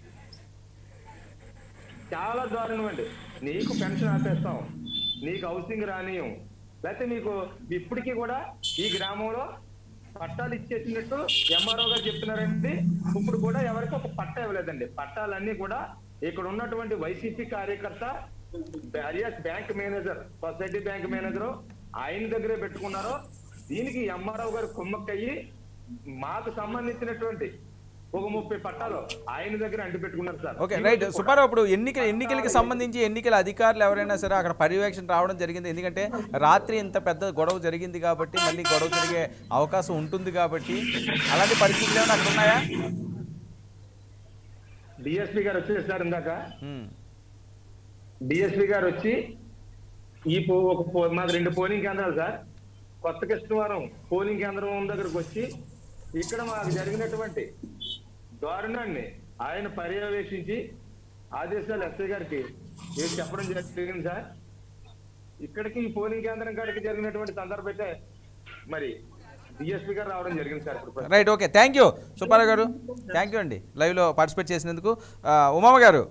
చాలా దారుణం అండి నీకు పెన్షన్ ఆపేస్తాం నీకు హౌసింగ్ రానియం లేకపోతే నీకు ఇప్పటికీ కూడా ఈ గ్రామంలో పట్టాలు ఇచ్చేసినట్టు ఎంఆర్ఓ గారు చెప్తున్నారండి ఇప్పుడు కూడా ఎవరికి ఒక పట్టా ఇవ్వలేదండి పట్టాలన్నీ కూడా ఇక్కడ ఉన్నటువంటి వైసీపీ కార్యకర్త alias bank manager society bank manager ఆయన దగ్గరే పెట్టుకున్నారు దీనికి ఎంఆర్ఓ గారు కుమ్మక్కయ్యి మాకు సంబంధించినటువంటి ఒక ముప్పై పట్టాలు ఆయన దగ్గర అంటి పెట్టుకున్నారు సార్ ఓకే రైట్ సుబ్బారావు ఇప్పుడు ఎన్నికల ఎన్నికలకి సంబంధించి ఎన్నికల అధికారులు ఎవరైనా సరే అక్కడ పర్యవేక్షణ రావడం జరిగింది ఎందుకంటే రాత్రి ఇంత పెద్ద గొడవ జరిగింది కాబట్టి మళ్ళీ గొడవ జరిగే అవకాశం ఉంటుంది కాబట్టి అలాంటి పరిస్థితులు ఏమైనా అక్కడ ఉన్నాయా డిఎస్పీ గారు వచ్చేసారు ఇందాక ఉమ్. డిఎస్పీ గారు వచ్చి ఈ పో- ఒక పో- మాది రెండు పోలింగ్ కేంద్రాలు సార్ కొత్త కృష్ణవరం పోలింగ్ కేంద్రం దగ్గరకు వచ్చి ఇక్కడ మాకు జరిగినటువంటి దారుణాన్ని ఆయన పర్యవేక్షించి ఆదేశాలు ఎస్ఐ గారికి ఏం చెప్పడం జరిగింది సార్ ఇక్కడికి ఈ పోలింగ్ కేంద్రం కాడికి జరిగినటువంటి సందర్భం అయితే మరి డిఎస్పీ గారు రావడం జరిగింది సార్ ఇప్పుడు right okay thank you Subbarao garu thank you అండి లైవ్లో పార్టిసిపేట్ చేసినందుకు ఆ, ఉమామ గారు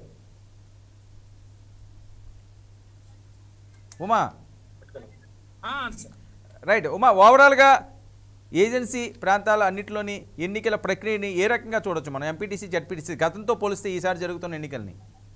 ఉమా ఆ, రైట్ ఉమా ఓవరాల్గా ఏజెన్సీ ప్రాంతాల అన్నింటిలోని ఎన్నికల ప్రక్రియని ఏ రకంగా చూడొచ్చు మనం ఎంపీటీసీ జడ్పీటీసీ గతంతో పోలిస్తే ఈసారి జరుగుతున్న ఎన్నికల్ని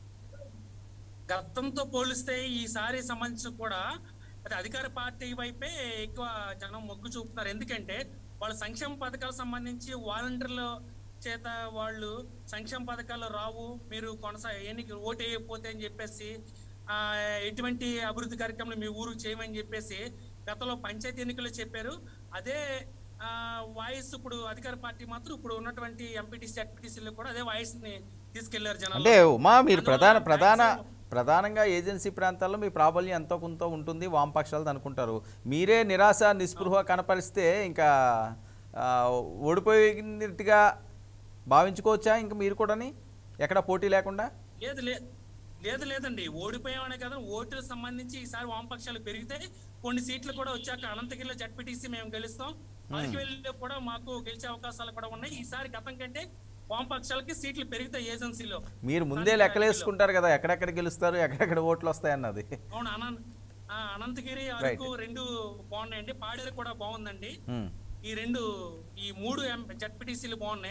గతంతో పోలిస్తే ఈసారి సంబంధించి కూడా అది అధికార పార్టీ వైపే ఎక్కువ జనం మొగ్గు చూపుతున్నారు ఎందుకంటే వాళ్ళ సంక్షేమ పథకాలకు సంబంధించి వాలంటీర్ల చేత వాళ్ళు సంక్షేమ పథకాలు రావు మీరు కొనసా ఎన్నిక ఓటు వేయకపోతే అని చెప్పేసి ఆ ఎటువంటి అభివృద్ధి కార్యక్రమాలు మీ ఊరు చేయమని చెప్పేసి గతంలో పంచాయతీ ఎన్నికల్లో చెప్పారు అదే ఆ వాయిస్ ఇప్పుడు అధికార పార్టీ మాత్రం ఇప్పుడు ఉన్నటువంటి ఎంపీటీసీ జడ్పీటీసీలో కూడా అదే వాయిస్ ని తీసుకెళ్లారు జనాలు అంటే ఉమా మీరు ప్రధాన ప్రధాన ప్రధానంగా ఏజెన్సీ ప్రాంతాల్లో మీ ప్రాబల్యం ఎంతో కొంత ఉంటుంది వామపక్షాలు అనుకుంటారు మీరే నిరాశ నిస్పృహ కనపరిస్తే ఇంకా ఆ, ఓడిపోయినట్టుగా భావించుకోవచ్చా ఇంకా మీరు కూడాని ఎక్కడ పోటీ లేకుండా లేదు లే- లేదు లేదండి ఓడిపోయామనే కదా ఓటులకు సంబంధించి ఈసారి వామపక్షాలు పెరిగితే కొన్ని సీట్లు కూడా వచ్చాక అనంతగిరిలో జడ్పీటీసీ మేము గెలుస్తాం అరకివెల్లిలో కూడా మాకు గెలిచే అవకాశాలు కూడా ఉన్నాయి ఈసారి గతం కంటే వామపక్షాలకి సీట్లు పెరుగుతాయి ఏజెన్సీలో మీరు ముందే లెక్కలేసుకుంటారు కదా ఎక్కడెక్కడ గెలుస్తారు ఎక్కడెక్కడ ఓట్లు వస్తాయన్నది అవును అనంత ఆ, అనంతగిరి అరకు రెండు బాగున్నాయండి పాడేరు కూడా బాగుందండి ఉమ్, ఈ రెండు ఈ మూడు జడ్పీటీసీలు బాగున్నాయి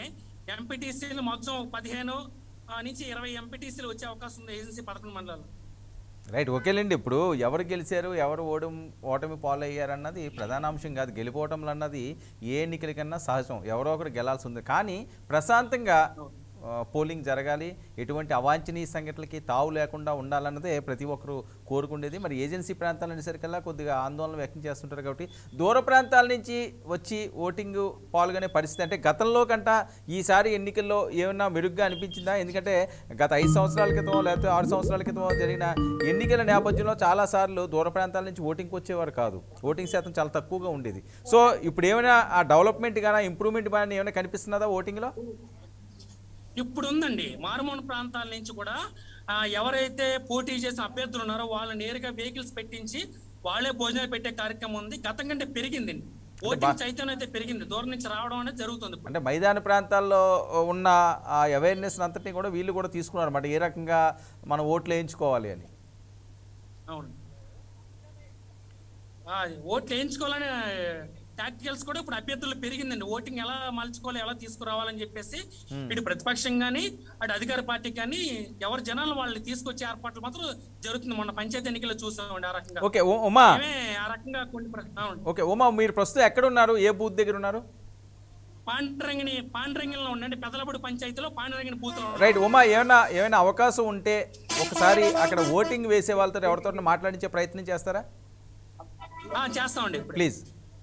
ఎంపీటీసీలు మొత్తం పదిహేను ఆ, నుంచి ఇరవై ఎంపీటీసీలు వచ్చే అవకాశం ఉంది ఏజెన్సీ పదకొండు మండలాలు రైట్ ఓకేలేండి ఇప్పుడు ఎవరు గెలిచారు ఎవరు ఓడం ఓటమి పాలయ్యారన్నది ప్రధాన అంశం కాదు గెలిపోవటంలు అన్నది ఏ ఎన్నికలకన్నా సహజం ఎవరో ఒకరు గెలాల్సి ఉంది కానీ ప్రశాంతంగా ఆ, పోలింగ్ జరగాలి ఎటువంటి అవాంఛనీయ సంఘటనలకి తావు లేకుండా ఉండాలన్నదే ప్రతి ఒక్కరు కోరుకునేది మరి ఏజెన్సీ ప్రాంతాలు అనేసరికల్లా కొద్దిగా ఆందోళన వ్యక్తం చేస్తుంటారు కాబట్టి దూర ప్రాంతాల నుంచి వచ్చి ఓటింగ్ పాల్గొనే పరిస్థితి అంటే గతంలో కంట ఈసారి ఎన్నికల్లో ఏమన్నా మెరుగ్గా అనిపించిందా ఎందుకంటే గత ఐదు సంవత్సరాల క్రితం లేకపోతే ఆరు సంవత్సరాల క్రితం జరిగిన ఎన్నికల నేపథ్యంలో చాలాసార్లు దూర ప్రాంతాల నుంచి ఓటింగ్కి వచ్చేవారు కాదు ఓటింగ్ శాతం చాలా తక్కువగా ఉండేది సో ఇప్పుడు ఏమైనా ఆ డెవలప్మెంట్ కానీ ఇంప్రూవ్మెంట్ కానీ ఏమైనా కనిపిస్తున్నదా ఓటింగ్లో ఇప్పుడు ఉందండి మారుమూల ప్రాంతాల నుంచి కూడా ఆ, ఎవరైతే పోటీ చేసిన అభ్యర్థులు ఉన్నారో వాళ్ళు నేరుగా వెహికల్స్ పెట్టించి వాళ్ళే భోజనాలు పెట్టే కార్యక్రమం ఉంది గతం కంటే పెరిగిందండి ఓటింగ్ చైతన్యం అయితే పెరిగింది దూరం నుంచి రావడం అనేది జరుగుతుంది ఇప్పుడు. అంటే మైదాన ప్రాంతాల్లో ఉన్న ఆ అవేర్నెస్ అంతటిని కూడా వీళ్ళు కూడా తీసుకున్నారు అన్నమాట ఏ రకంగా మనం ఓట్లు వేయించుకోవాలి అని అవును ఆ, ఓట్లు వేయించుకోవాలనే టాక్టికల్స్ కూడా ఇప్పుడు అభ్యర్థులు పెరిగిందండి ఓటింగ్ ఎలా మలుచుకోవాలి ఎలా తీసుకురావాలని చెప్పేసి ఇటు ప్రతిపక్షం కానీ అటు అధికార పార్టీ కానీ ఎవరు జనాలు వాళ్ళని తీసుకొచ్చే ఏర్పాట్లు మాత్రం జరుగుతుంది మొన్న పంచాయతీ ఎన్నికల్లో చూసామండి ఆ రకంగా ఓకే ఉ- ఉమా మేమే ఆ రకంగా కొన్ని ప్ర- అవును ఓకే ఉమా మీరు ప్రస్తుతం ఎక్కడ ఉన్నారు ఏ బూత్ దగ్గర ఉన్నారు పాండ్రంగిని పాండ్రంగిలో ఉండండి పెదలపూడి పంచాయతీలో పాండ్రంగిని బూత్లో ఉన్నాం. రైట్ ఉమా ఏమైనా ఏమైనా అవకాశం ఉంటే ఒకసారి అక్కడ ఓటింగ్ వేసే వాళ్ళతో ఎవరితో మాట్లాడించే ప్రయత్నం చేస్తారా ఆ, చేస్తామండి ఇప్పుడు ప్లీజ్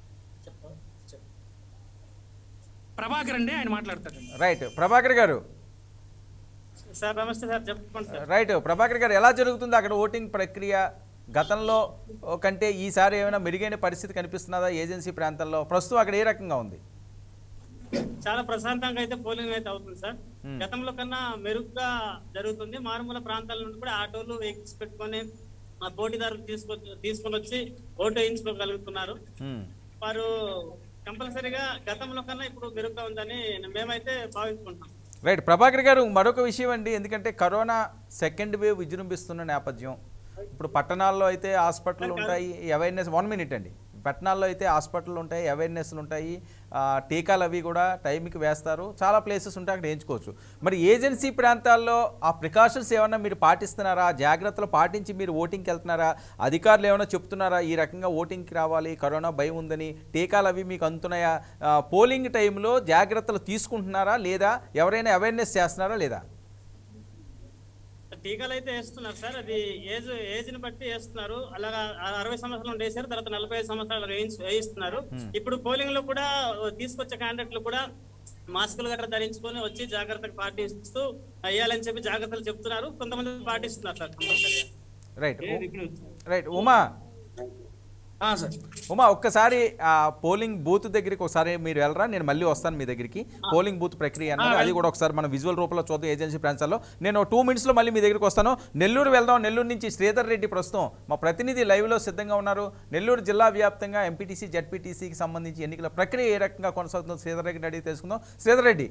ప్రభాకర్ అండి ఆయన మాట్లాడతారు రైట్ ప్రభాకర్ గారు సార్ నమస్తే సార్ చెప్పండి సార్ రైట్ ప్రభాకర్ గారు ఎలా జరుగుతుంది అక్కడ ఓటింగ్ ప్రక్రియ గతంలో కంటే ఈసారి ఏమైనా మెరుగైన పరిస్థితి కనిపిస్తున్నదా ఏజెన్సీ ప్రాంతాల్లో ప్రస్తుతం అక్కడ ఏ రకంగా ఉంది చాలా ప్రశాంతంగా అయితే పోలింగ్ అయితే అవుతుంది సార్ Hmm. గతంలో కన్నా మెరుగ్గా జరుగుతుంది మారుమూల ప్రాంతాల నుండి కూడా ఆటోలు వెహికల్స్ పెట్టుకొని ఆ పోటీదారులు తీసుకొ తీసుకొని వచ్చి ఓటు వేయించుకోగలుగుతున్నారు హ్మ్. వారు కంపల్సరీగా గతంలో కన్నా ఇప్పుడు మెరుగ్గా ఉందని మేమైతే భావించుకుంటున్నాం రైట్ ప్రభాకర్ గారు మరొక విషయం అండి ఎందుకంటే కరోనా సెకండ్ వేవ్ విజృంభిస్తున్న నేపథ్యం ఇప్పుడు పట్టణాల్లో అయితే హాస్పిటల్ ఉంటాయి అవేర్నెస్ వన్ మినిట్ అండి పట్టణాల్లో అయితే హాస్పిటల్ ఉంటాయి అవేర్నెస్లు ఉంటాయి ఆ, టీకాలు అవి కూడా టైంకి వేస్తారు చాలా ప్లేసెస్ ఉంటాయి అక్కడ వేయించుకోవచ్చు మరి ఏజెన్సీ ప్రాంతాల్లో ఆ ప్రికాషన్స్ ఏమైనా మీరు పాటిస్తున్నారా జాగ్రత్తలు పాటించి మీరు ఓటింగ్కి వెళ్తున్నారా అధికారులు ఏమైనా చెప్తున్నారా ఈ రకంగా ఓటింగ్కి రావాలి కరోనా భయం ఉందని టీకాలు అవి మీకు అందుతున్నాయా ఆ, పోలింగ్ టైంలో జాగ్రత్తలు తీసుకుంటున్నారా లేదా ఎవరైనా అవేర్నెస్ చేస్తున్నారా లేదా టీకాలు అయితే వేస్తున్నారు సార్ అది ఏజ్ ఏజ్ ని బట్టి వేస్తున్నారు అలాగా ఆ- అరవై సంవత్సరాలు నుండి వేసారు తర్వాత నలభై ఐదు సంవత్సరాలు వేయించు- వేయిస్తున్నారు ఇప్పుడు పోలింగ్ లో కూడా తీసుకొచ్చే క్యాండిడేట్లు కూడా మాస్కులు గట్రా ధరించుకొని వచ్చి జాగ్రత్తగా పాటిస్తూ వేయాలని చెప్పి జాగ్రత్తలు చెప్తున్నారు కొంతమంది పాటిస్తున్నారు సార్ కంపల్సరీగా రైట్ రైట్ ఉమా ఆ, సార్ ఉమా ఒక్కసారి ఆ పోలింగ్ బూత్ దగ్గరికి ఒకసారి మీరు వెళ్ళరా నేను మళ్ళీ వస్తాను మీ దగ్గరికి పోలింగ్ బూత్ ప్రక్రియ అన్నది అది కూడా ఒకసారి మనం విజువల్ రూపంలో చూద్దాం ఏజెన్సీ ప్రాంతాల్లో నేను టూ మినిట్స్లో మళ్ళీ మీ దగ్గరికి వస్తాను నెల్లూరు వెళ్దాం నెల్లూరు నుంచి శ్రీధర్ రెడ్డి ప్రస్తుతం మా ప్రతినిధి లైవ్లో సిద్ధంగా ఉన్నారు నెల్లూరు జిల్లా వ్యాప్తంగా ఎంపీటీసీ జడ్పీటీసీకి సంబంధించి ఎన్నికల ప్రక్రియ ఏ రకంగా కొనసాగుతుందో శ్రీధర్ రెడ్డి అడిగి తెలుసుకుందాం శ్రీధర్ రెడ్డి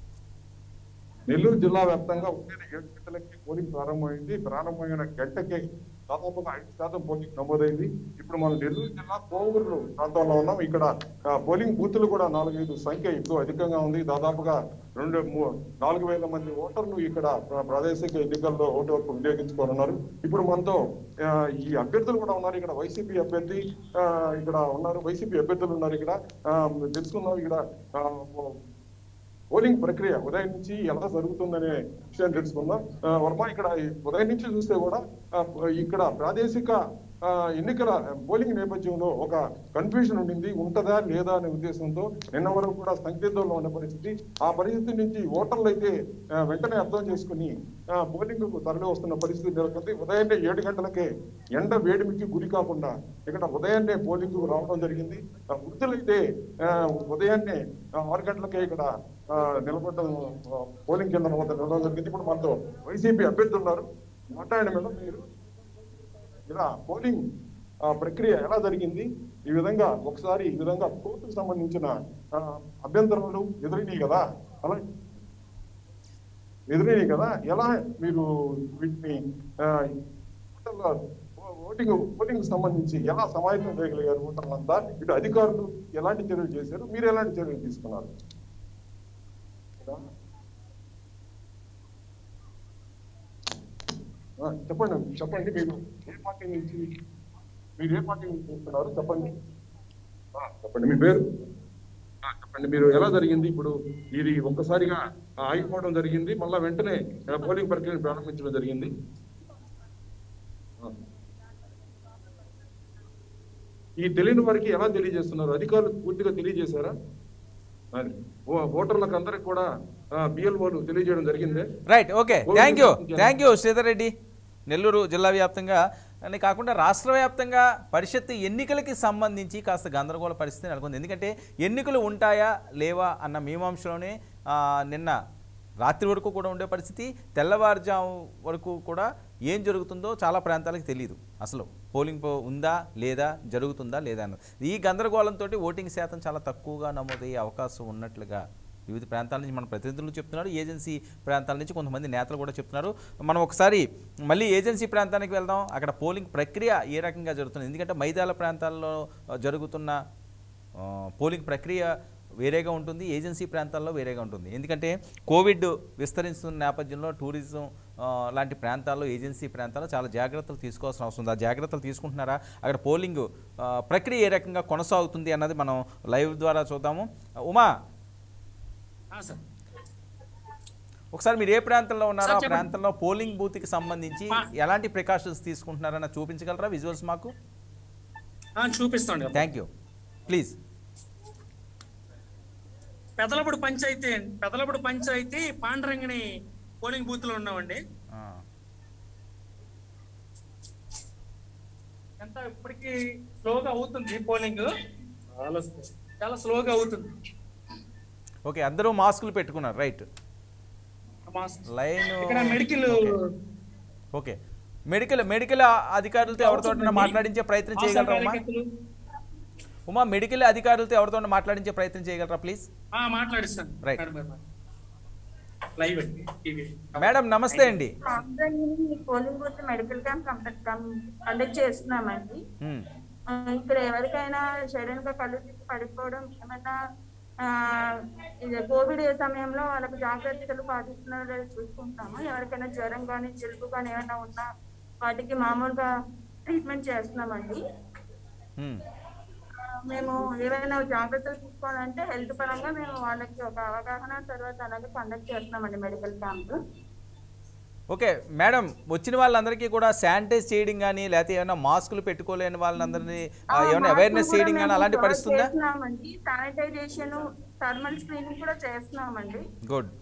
నెల్లూరు జిల్లా వ్యాప్తంగా ఉదయం ఏడు గంటలకి పోలింగ్ ప్రారంభమైంది ప్రారంభమైన గంటకే దాదాపుగా ఐదు శాతం పోలింగ్ నమోదైంది ఇప్పుడు మనం నెల్లూరు జిల్లా కోవూరు ప్రాంతంలో ఉన్నాం ఇక్కడ ఆ, పోలింగ్ బూతులు కూడా నాలుగైదు సంఖ్య ఎక్కువ అధికంగా ఉంది దాదాపుగా రెండు మూ- నాలుగు వేల మంది ఓటర్లు ఇక్కడ ప్ర- ప్రాదేశిక ఎన్నికల్లో ఓటు హక్కు వినియోగించుకోనున్నారు ఇప్పుడు మనతో ఆ, ఈ అభ్యర్థులు కూడా ఉన్నారు ఇక్కడ వైసీపీ అభ్యర్థి ఆ, ఇక్కడ ఉన్నారు వైసీపీ అభ్యర్థులు ఉన్నారు ఇక్కడ ఆ, తెలుసుకుందాం ఇక్కడ ఆ, పోలింగ్ ప్రక్రియ ఉదయం నుంచి ఎలా జరుగుతుందనే విషయం తెలుసుకుందాం ఆ, వర్మ ఇక్కడ ఈ ఉదయం నుంచి చూస్తే కూడా ఆ, ఇక్కడ ప్రాదేశిక ఆ, ఎన్నికల పోలింగ్ నేపథ్యంలో ఒక కన్ఫ్యూజన్ ఉండింది ఉంటదా లేదా అనే ఉద్దేశంతో నిన్న వరకు కూడా సంకేతంలో ఉన్న పరిస్థితి ఆ పరిస్థితి నుంచి ఓటర్లు అయితే ఆ, వెంటనే అర్థం చేసుకుని ఆ, పోలింగ్ కు తరలి వస్తున్న పరిస్థితి నెలకొంది ఉదయాన్నే ఏడు గంటలకే ఎండ వేడిమికి గురి కాకుండా ఇక్కడ ఉదయాన్నే పోలింగ్ కు రావడం జరిగింది ఆ, వృద్ధులైతే ఆ, ఉదయాన్నే ఆ, ఆరు గంటలకే ఇక్కడ ఆ, నిలబడడం ఆ, పోలింగ్ కేంద్రం వద్ద నిలవడం జరిగింది ఇప్పుడు మనతో వైసీపీ అభ్యర్థులు ఉన్నారు మాట్లాడిన మీద మీరు ఇలా పోలింగ్ ఆ, ప్రక్రియ ఎలా జరిగింది ఈ విధంగా ఒకసారి ఈ విధంగా కోర్టుకు సంబంధించిన ఆ, అభ్యంతరాలు ఎదురైనాయి కదా అలా ఎదురైనాయి కదా ఎలా మీరు వీటిని ఆ, ఓటర్ల ఓటింగ్ ఓటింగ్ సంబంధించి ఎలా సమాయత్తం చేయగలిగారు ఓటర్లంతా ఇటు అధికారులు ఎలాంటి చర్యలు చేశారు మీరు ఎలాంటి చర్యలు తీసుకున్నారు ఆ, చెప్పండి చెప్పండి మీరు ఏ పార్టీ నుంచి మీరు ఏ పార్టీ నుంచి చూస్తున్నారు చెప్పండి ఆ, చెప్పండి మీ పేరు ఆ, చెప్పండి మీరు ఎలా జరిగింది ఇప్పుడు ఇది ఒక్కసారిగా ఆ, ఆగిపోవడం జరిగింది మళ్ళా వెంటనే ఆ, పోలింగ్ ప్రక్రియను ప్రారంభించడం జరిగింది ఆ. ఈ తెలియని వారికి ఎలా తెలియజేస్తున్నారు అధికారులు పూర్తిగా తెలియజేశారా మరి ఓ- ఓటర్లకు అందరికి కూడా బిఎల్ఓలు తెలియజేయడం జరిగిందే right okay thank you thank you Sridhar Reddy Nellore జిల్లా వ్యాప్తంగా అని కాకుండా రాష్ట్ర వ్యాప్తంగా పరిషత్ ఎన్నికలకి సంబంధించి కాస్త గందరగోళ పరిస్థితి నెలకొంది ఎందుకంటే ఎన్నికలు ఉంటాయా లేవా అన్న మీమాంసలోనే ఆ, నిన్న రాత్రి వరకు కూడా ఉండే పరిస్థితి తెల్లవారుజాము వరకు కూడా ఏం జరుగుతుందో చాలా ప్రాంతాలకు తెలియదు అసలు పోలింగ్ పో- ఉందా లేదా జరుగుతుందా లేదా అన్నది ఈ గందరగోళంతో ఓటింగ్ శాతం చాలా తక్కువగా నమోదయ్యే అవకాశం ఉన్నట్లుగా వివిధ ప్రాంతాల నుంచి మన ప్రతినిధులు చెప్తున్నారు ఏజెన్సీ ప్రాంతాల నుంచి కొంతమంది నేతలు కూడా చెప్తున్నారు మనం ఒకసారి మళ్ళీ ఏజెన్సీ ప్రాంతానికి వెళ్దాం అక్కడ పోలింగ్ ప్రక్రియ ఏ రకంగా జరుగుతుంది ఎందుకంటే మైదాల ప్రాంతాల్లో ఆ, జరుగుతున్న ఆ, పోలింగ్ ప్రక్రియ వేరేగా ఉంటుంది ఏజెన్సీ ప్రాంతాల్లో వేరేగా ఉంటుంది ఎందుకంటే కోవిడ్ విస్తరిస్తున్న నేపథ్యంలో టూరిజం ఆ, లాంటి ప్రాంతాల్లో ఏజెన్సీ ప్రాంతాల్లో చాలా జాగ్రత్తలు తీసుకోవాల్సిన అవసరం ఉంది ఆ జాగ్రత్తలు తీసుకుంటున్నారా అక్కడ పోలింగ్ ఆ, ప్రక్రియ ఏ రకంగా కొనసాగుతుంది అన్నది మనం లైవ్ ద్వారా చూద్దాము ఉమా ఆ, సార్ ఒకసారి మీరు ఏ ప్రాంతంలో ఉన్నారో సార్ ఆ చెప్పండి. ప్రాంతంలో పోలింగ్ బూత్కి సంబంధించి పా- ఎలాంటి ప్రికాషన్స్ తీసుకుంటున్నారన్న చూపించగలరా విజువల్స్ మాకు ఆ, చూపిస్తాండి thank you please Pedalapudi panchayat Pedalapudi panchayat Pandarangini polling booth లో ఉన్నామండి ఎంత ఇప్పటికి స్లోగా అవుతుంది పోలింగ్ చాలా చాలా స్లోగా అవుతుంది ఓకే అందరూ మాస్కులు పెట్టుకున్నారు రైట్ మాస్క్. లైన్ ఇక్కడ మెడికల్ ఓకే మెడికల్ మెడికల్ అధికారులతో ఎవరితో మాట్లాడించే ప్రయత్నం ఆశా చేయగలరా ఉమా కార్యకర్తలు. ఉమా మెడికల్ అధికారులతో ఎవరితో మాట్లాడించే ప్రయత్నం చేయగలరా ప్లీజ్ ఆ, మాట్లాడిస్తాను Right. Madam, madam. లైవ్ అండి టీవీ మేడం నమస్తే అండి ఆంధ్రని polling booth medical camp conduct conduct చేస్తున్నామండి మ్మ్. ఆ, ఇక్కడ ఎవరికైనా సడన్ గా కళ్ళు తిరిగి పడిపోవడం ఏమైనా ఆ, ఇది కోవిడ్ సమయంలో వాళ్ళకి జాగ్రత్తలు పాటిస్తున్నారో లేదో చూసుకుంటాము ఎవరికైనా జ్వరం కానీ జలుబు కానీ ఏమైనా ఉన్నా వాటికి మామూలుగా ట్రీట్మెంట్ చేస్తున్నామండి మ్మ్. ఆ, మేము ఏమైనా జాగ్రత్తలు తీసుకోవాలంటే హెల్త్ పరంగా మేము వాళ్ళకి ఒక అవగాహన తర్వాత అలాగే కండక్ట్ చేస్తున్నామండి మెడికల్ క్యాంప్ ఓకే మేడం వచ్చిన వాళ్ళందరికీ కూడా శానిటైజ్ చేయడం కానీ లేకపోతే ఏమైనా మాస్కులు పెట్టుకోలేని వాళ్ళందరినీ ఆ, ఏమైనా అవేర్నెస్ చేయడం కానీ అలాంటి పరిస్థితి ఉందా చేస్తున్నామండి శానిటైజేషన్ థర్మల్ స్క్రీనింగ్ కూడా చేస్తున్నామండి గుడ్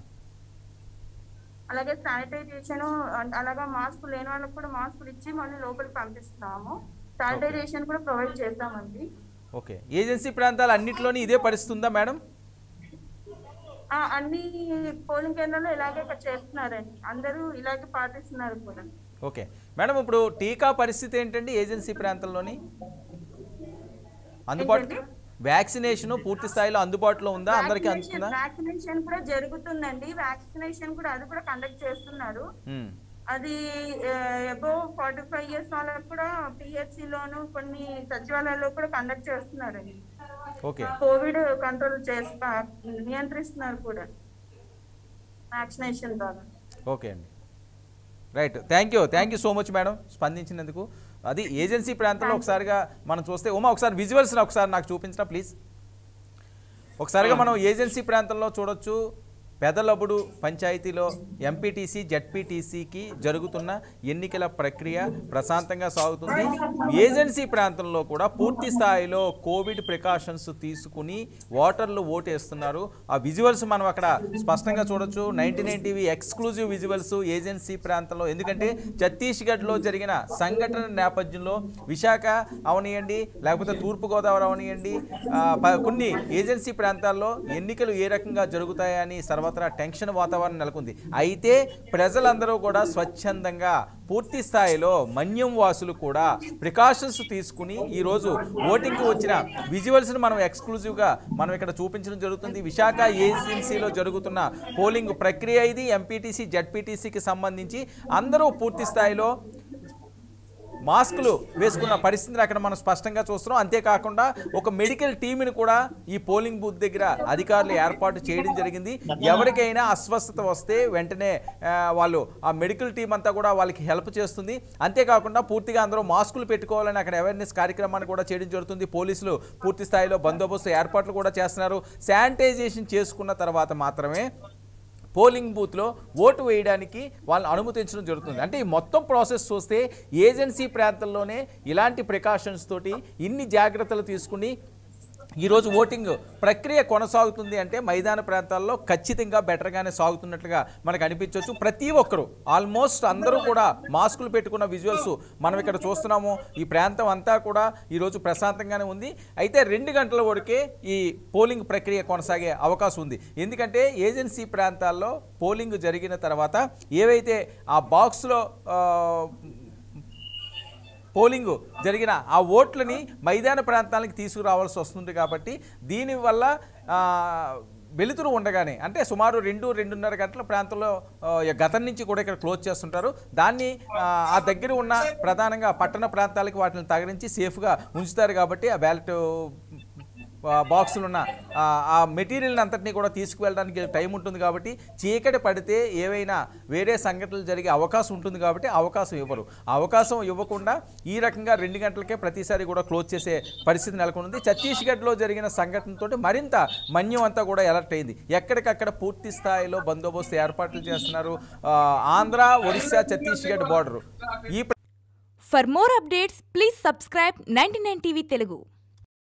అలాగే శానిటైజేషన్ అలాగా మాస్క్ లేని వాళ్ళకి కూడా మాస్కులు ఇచ్చి మళ్ళీ లోపలికి పంపిస్తున్నాము శానిటైజేషన్ కూడా ప్రొవైడ్ చేస్తామండి ఓకే ఏజెన్సీ ప్రాంతాలు అన్నింటిలోని ఇదే పరిస్థితి ఉందా మేడం ఆ, అన్ని పోలింగ్ కేంద్రాలు ఇలాగే ఇక్కడ చేస్తున్నారండి అందరూ ఇలాగే పాటిస్తున్నారు కూడా ఓకే మేడం ఇప్పుడు టీకా పరిస్థితి ఏంటండి ఏజెన్సీ ప్రాంతంలోని అందుబాటు ఏంటండి? వ్యాక్సినేషన్ పూర్తి స్థాయిలో అందుబాటులో ఉందా అందరికీ అందుతుందా వ్యాక్సినేషన్ కూడా జరుగుతుందండి వ్యాక్సినేషన్ కూడా అది కూడా కండక్ట్ చేస్తున్నారు మ్మ్. అది అబౌవ్ ఫార్టీ ఫైవ్ ఇయర్స్ వాళ్ళకి కూడా PHC లోను కొన్ని సచివాలయాల్లో కూడా కండక్ట్ చేస్తున్నారండి ఓకే కోవిడ్ కంట్రోల్ చేస్తా నియంత్రిస్తున్నారు కూడా వ్యాక్సినేషన్ ద్వారా ఓకే అండి right thank you thank you so much madam స్పందించినందుకు అది ఏజెన్సీ ప్రాంతంలో ఒకసారిగా మనం చూస్తే ఉమా ఒకసారి విజువల్స్ ఒకసారి నాకు చూపించరా ప్లీజ్ ఒకసారిగా మనం ఏజెన్సీ ప్రాంతంలో చూడొచ్చు పెదలబుడు పంచాయతీలో ఎంపీటీసీ జడ్పీటీసీకి జరుగుతున్న ఎన్నికల ప్రక్రియ ప్రశాంతంగా సాగుతుంది ఏజెన్సీ ప్రాంతంలో కూడా పూర్తి స్థాయిలో కోవిడ్ ప్రికాషన్స్ తీసుకుని ఓటర్లు ఓటేస్తున్నారు ఆ విజువల్స్ మనం అక్కడ స్పష్టంగా చూడొచ్చు ninety nine TV exclusive visuals agency ప్రాంతంలో ఎందుకంటే ఛత్తీస్గఢ్లో జరిగిన సంఘటన నేపథ్యంలో విశాఖ అవనియండి లేకపోతే తూర్పుగోదావరి అవనియండి ఆ, ప- కొన్ని ఏజెన్సీ ప్రాంతాల్లో ఎన్నికలు ఏ రకంగా జరుగుతాయని సర్వత్రా టెన్షన్ వాతావరణం నెలకొంది అయితే ప్రజలందరూ కూడా స్వచ్ఛందంగా పూర్తి స్థాయిలో మన్యం వాసులు కూడా ప్రికాషన్స్ తీసుకుని ఈరోజు ఓటింగ్కి వచ్చిన విజువల్స్ను మనం ఎక్స్క్లూజివ్గా మనం ఇక్కడ చూపించడం జరుగుతుంది విశాఖ ఏజెన్సీలో జరుగుతున్న పోలింగ్ ప్రక్రియ ఇది ఎంపీటీసీ జడ్పీటీసీకి సంబంధించి అందరూ పూర్తి స్థాయిలో మాస్కులు వేసుకున్న పరిస్థితిని అక్కడ మనం స్పష్టంగా చూస్తున్నాం అంతేకాకుండా ఒక మెడికల్ టీంని కూడా ఈ పోలింగ్ బూత్ దగ్గర అధికారులు ఏర్పాటు చేయడం జరిగింది ఎవరికైనా అస్వస్థత వస్తే వెంటనే ఆ, వాళ్ళు ఆ మెడికల్ టీం అంతా కూడా వాళ్ళకి హెల్ప్ చేస్తుంది అంతేకాకుండా పూర్తిగా అందరూ మాస్కులు పెట్టుకోవాలని అక్కడ అవేర్నెస్ కార్యక్రమాన్ని కూడా చేయడం జరుగుతుంది పోలీసులు పూర్తి స్థాయిలో బందోబస్తు ఏర్పాట్లు కూడా చేస్తున్నారు శానిటైజేషన్ చేసుకున్న తర్వాత మాత్రమే పోలింగ్ బూత్లో ఓటు వేయడానికి వాళ్ళని అనుమతించడం జరుగుతుంది అంటే ఈ మొత్తం ప్రాసెస్ చూస్తే ఏజెన్సీ ప్రాంతంలోనే ఇలాంటి ప్రికాషన్స్ తోటి ఇన్ని జాగ్రత్తలు తీసుకుని ఈరోజు ఓటింగ్ ప్రక్రియ కొనసాగుతుంది అంటే మైదాన ప్రాంతాల్లో ఖచ్చితంగా బెటర్గానే సాగుతున్నట్లుగా మనకు అనిపించవచ్చు ప్రతి ఒక్కరు ఆల్మోస్ట్ అందరూ కూడా మాస్కులు పెట్టుకున్న విజువల్స్ మనం ఇక్కడ చూస్తున్నాము ఈ ప్రాంతం అంతా కూడా ఈరోజు ప్రశాంతంగానే ఉంది అయితే రెండు గంటల వరకే ఈ పోలింగ్ ప్రక్రియ కొనసాగే అవకాశం ఉంది ఎందుకంటే ఏజెన్సీ ప్రాంతాల్లో పోలింగ్ జరిగిన తర్వాత ఏవైతే ఆ బాక్స్లో పోలింగ్ జరిగిన ఆ ఓట్లని మైదాన ప్రాంతాలకు తీసుకురావాల్సి వస్తుంది కాబట్టి దీనివల్ల ఆ, వెలుతురు ఉండగానే అంటే సుమారు రెండు రెండున్నర గంటల ప్రాంతంలో ఆ, గతం నుంచి కూడా ఇక్కడ క్లోజ్ చేస్తుంటారు దాన్ని ఆ, ఆ దగ్గర ఉన్న ప్రధానంగా పట్టణ ప్రాంతాలకు వాటిని తగిలించి సేఫ్గా ఉంచుతారు కాబట్టి ఆ బ్యాలెట్ బాక్సులు ఉన్న ఆ, ఆ మెటీరియల్ అంతటినీ కూడా తీసుకువెళ్ళడానికి టైం ఉంటుంది కాబట్టి చీకటి పడితే ఏవైనా వేరే సంఘటనలు జరిగే అవకాశం ఉంటుంది కాబట్టి ఆ అవకాశం ఇవ్వరు ఆ అవకాశం ఇవ్వకుండా ఈ రకంగా రెండు గంటలకే ప్రతిసారి కూడా క్లోజ్ చేసే పరిస్థితి నెలకొంది ఛత్తీస్గఢ్లో జరిగిన సంఘటనతోటి మరింత మన్యం అంతా కూడా అలర్ట్ అయింది ఎక్కడికక్కడ పూర్తి స్థాయిలో బందోబస్తు ఏర్పాట్లు చేస్తున్నారు ఆ, ఆంధ్ర ఒడిశా ఛత్తీస్గఢ్ బార్డర్ ఈ For more updates, please subscribe 99 TV Telugu.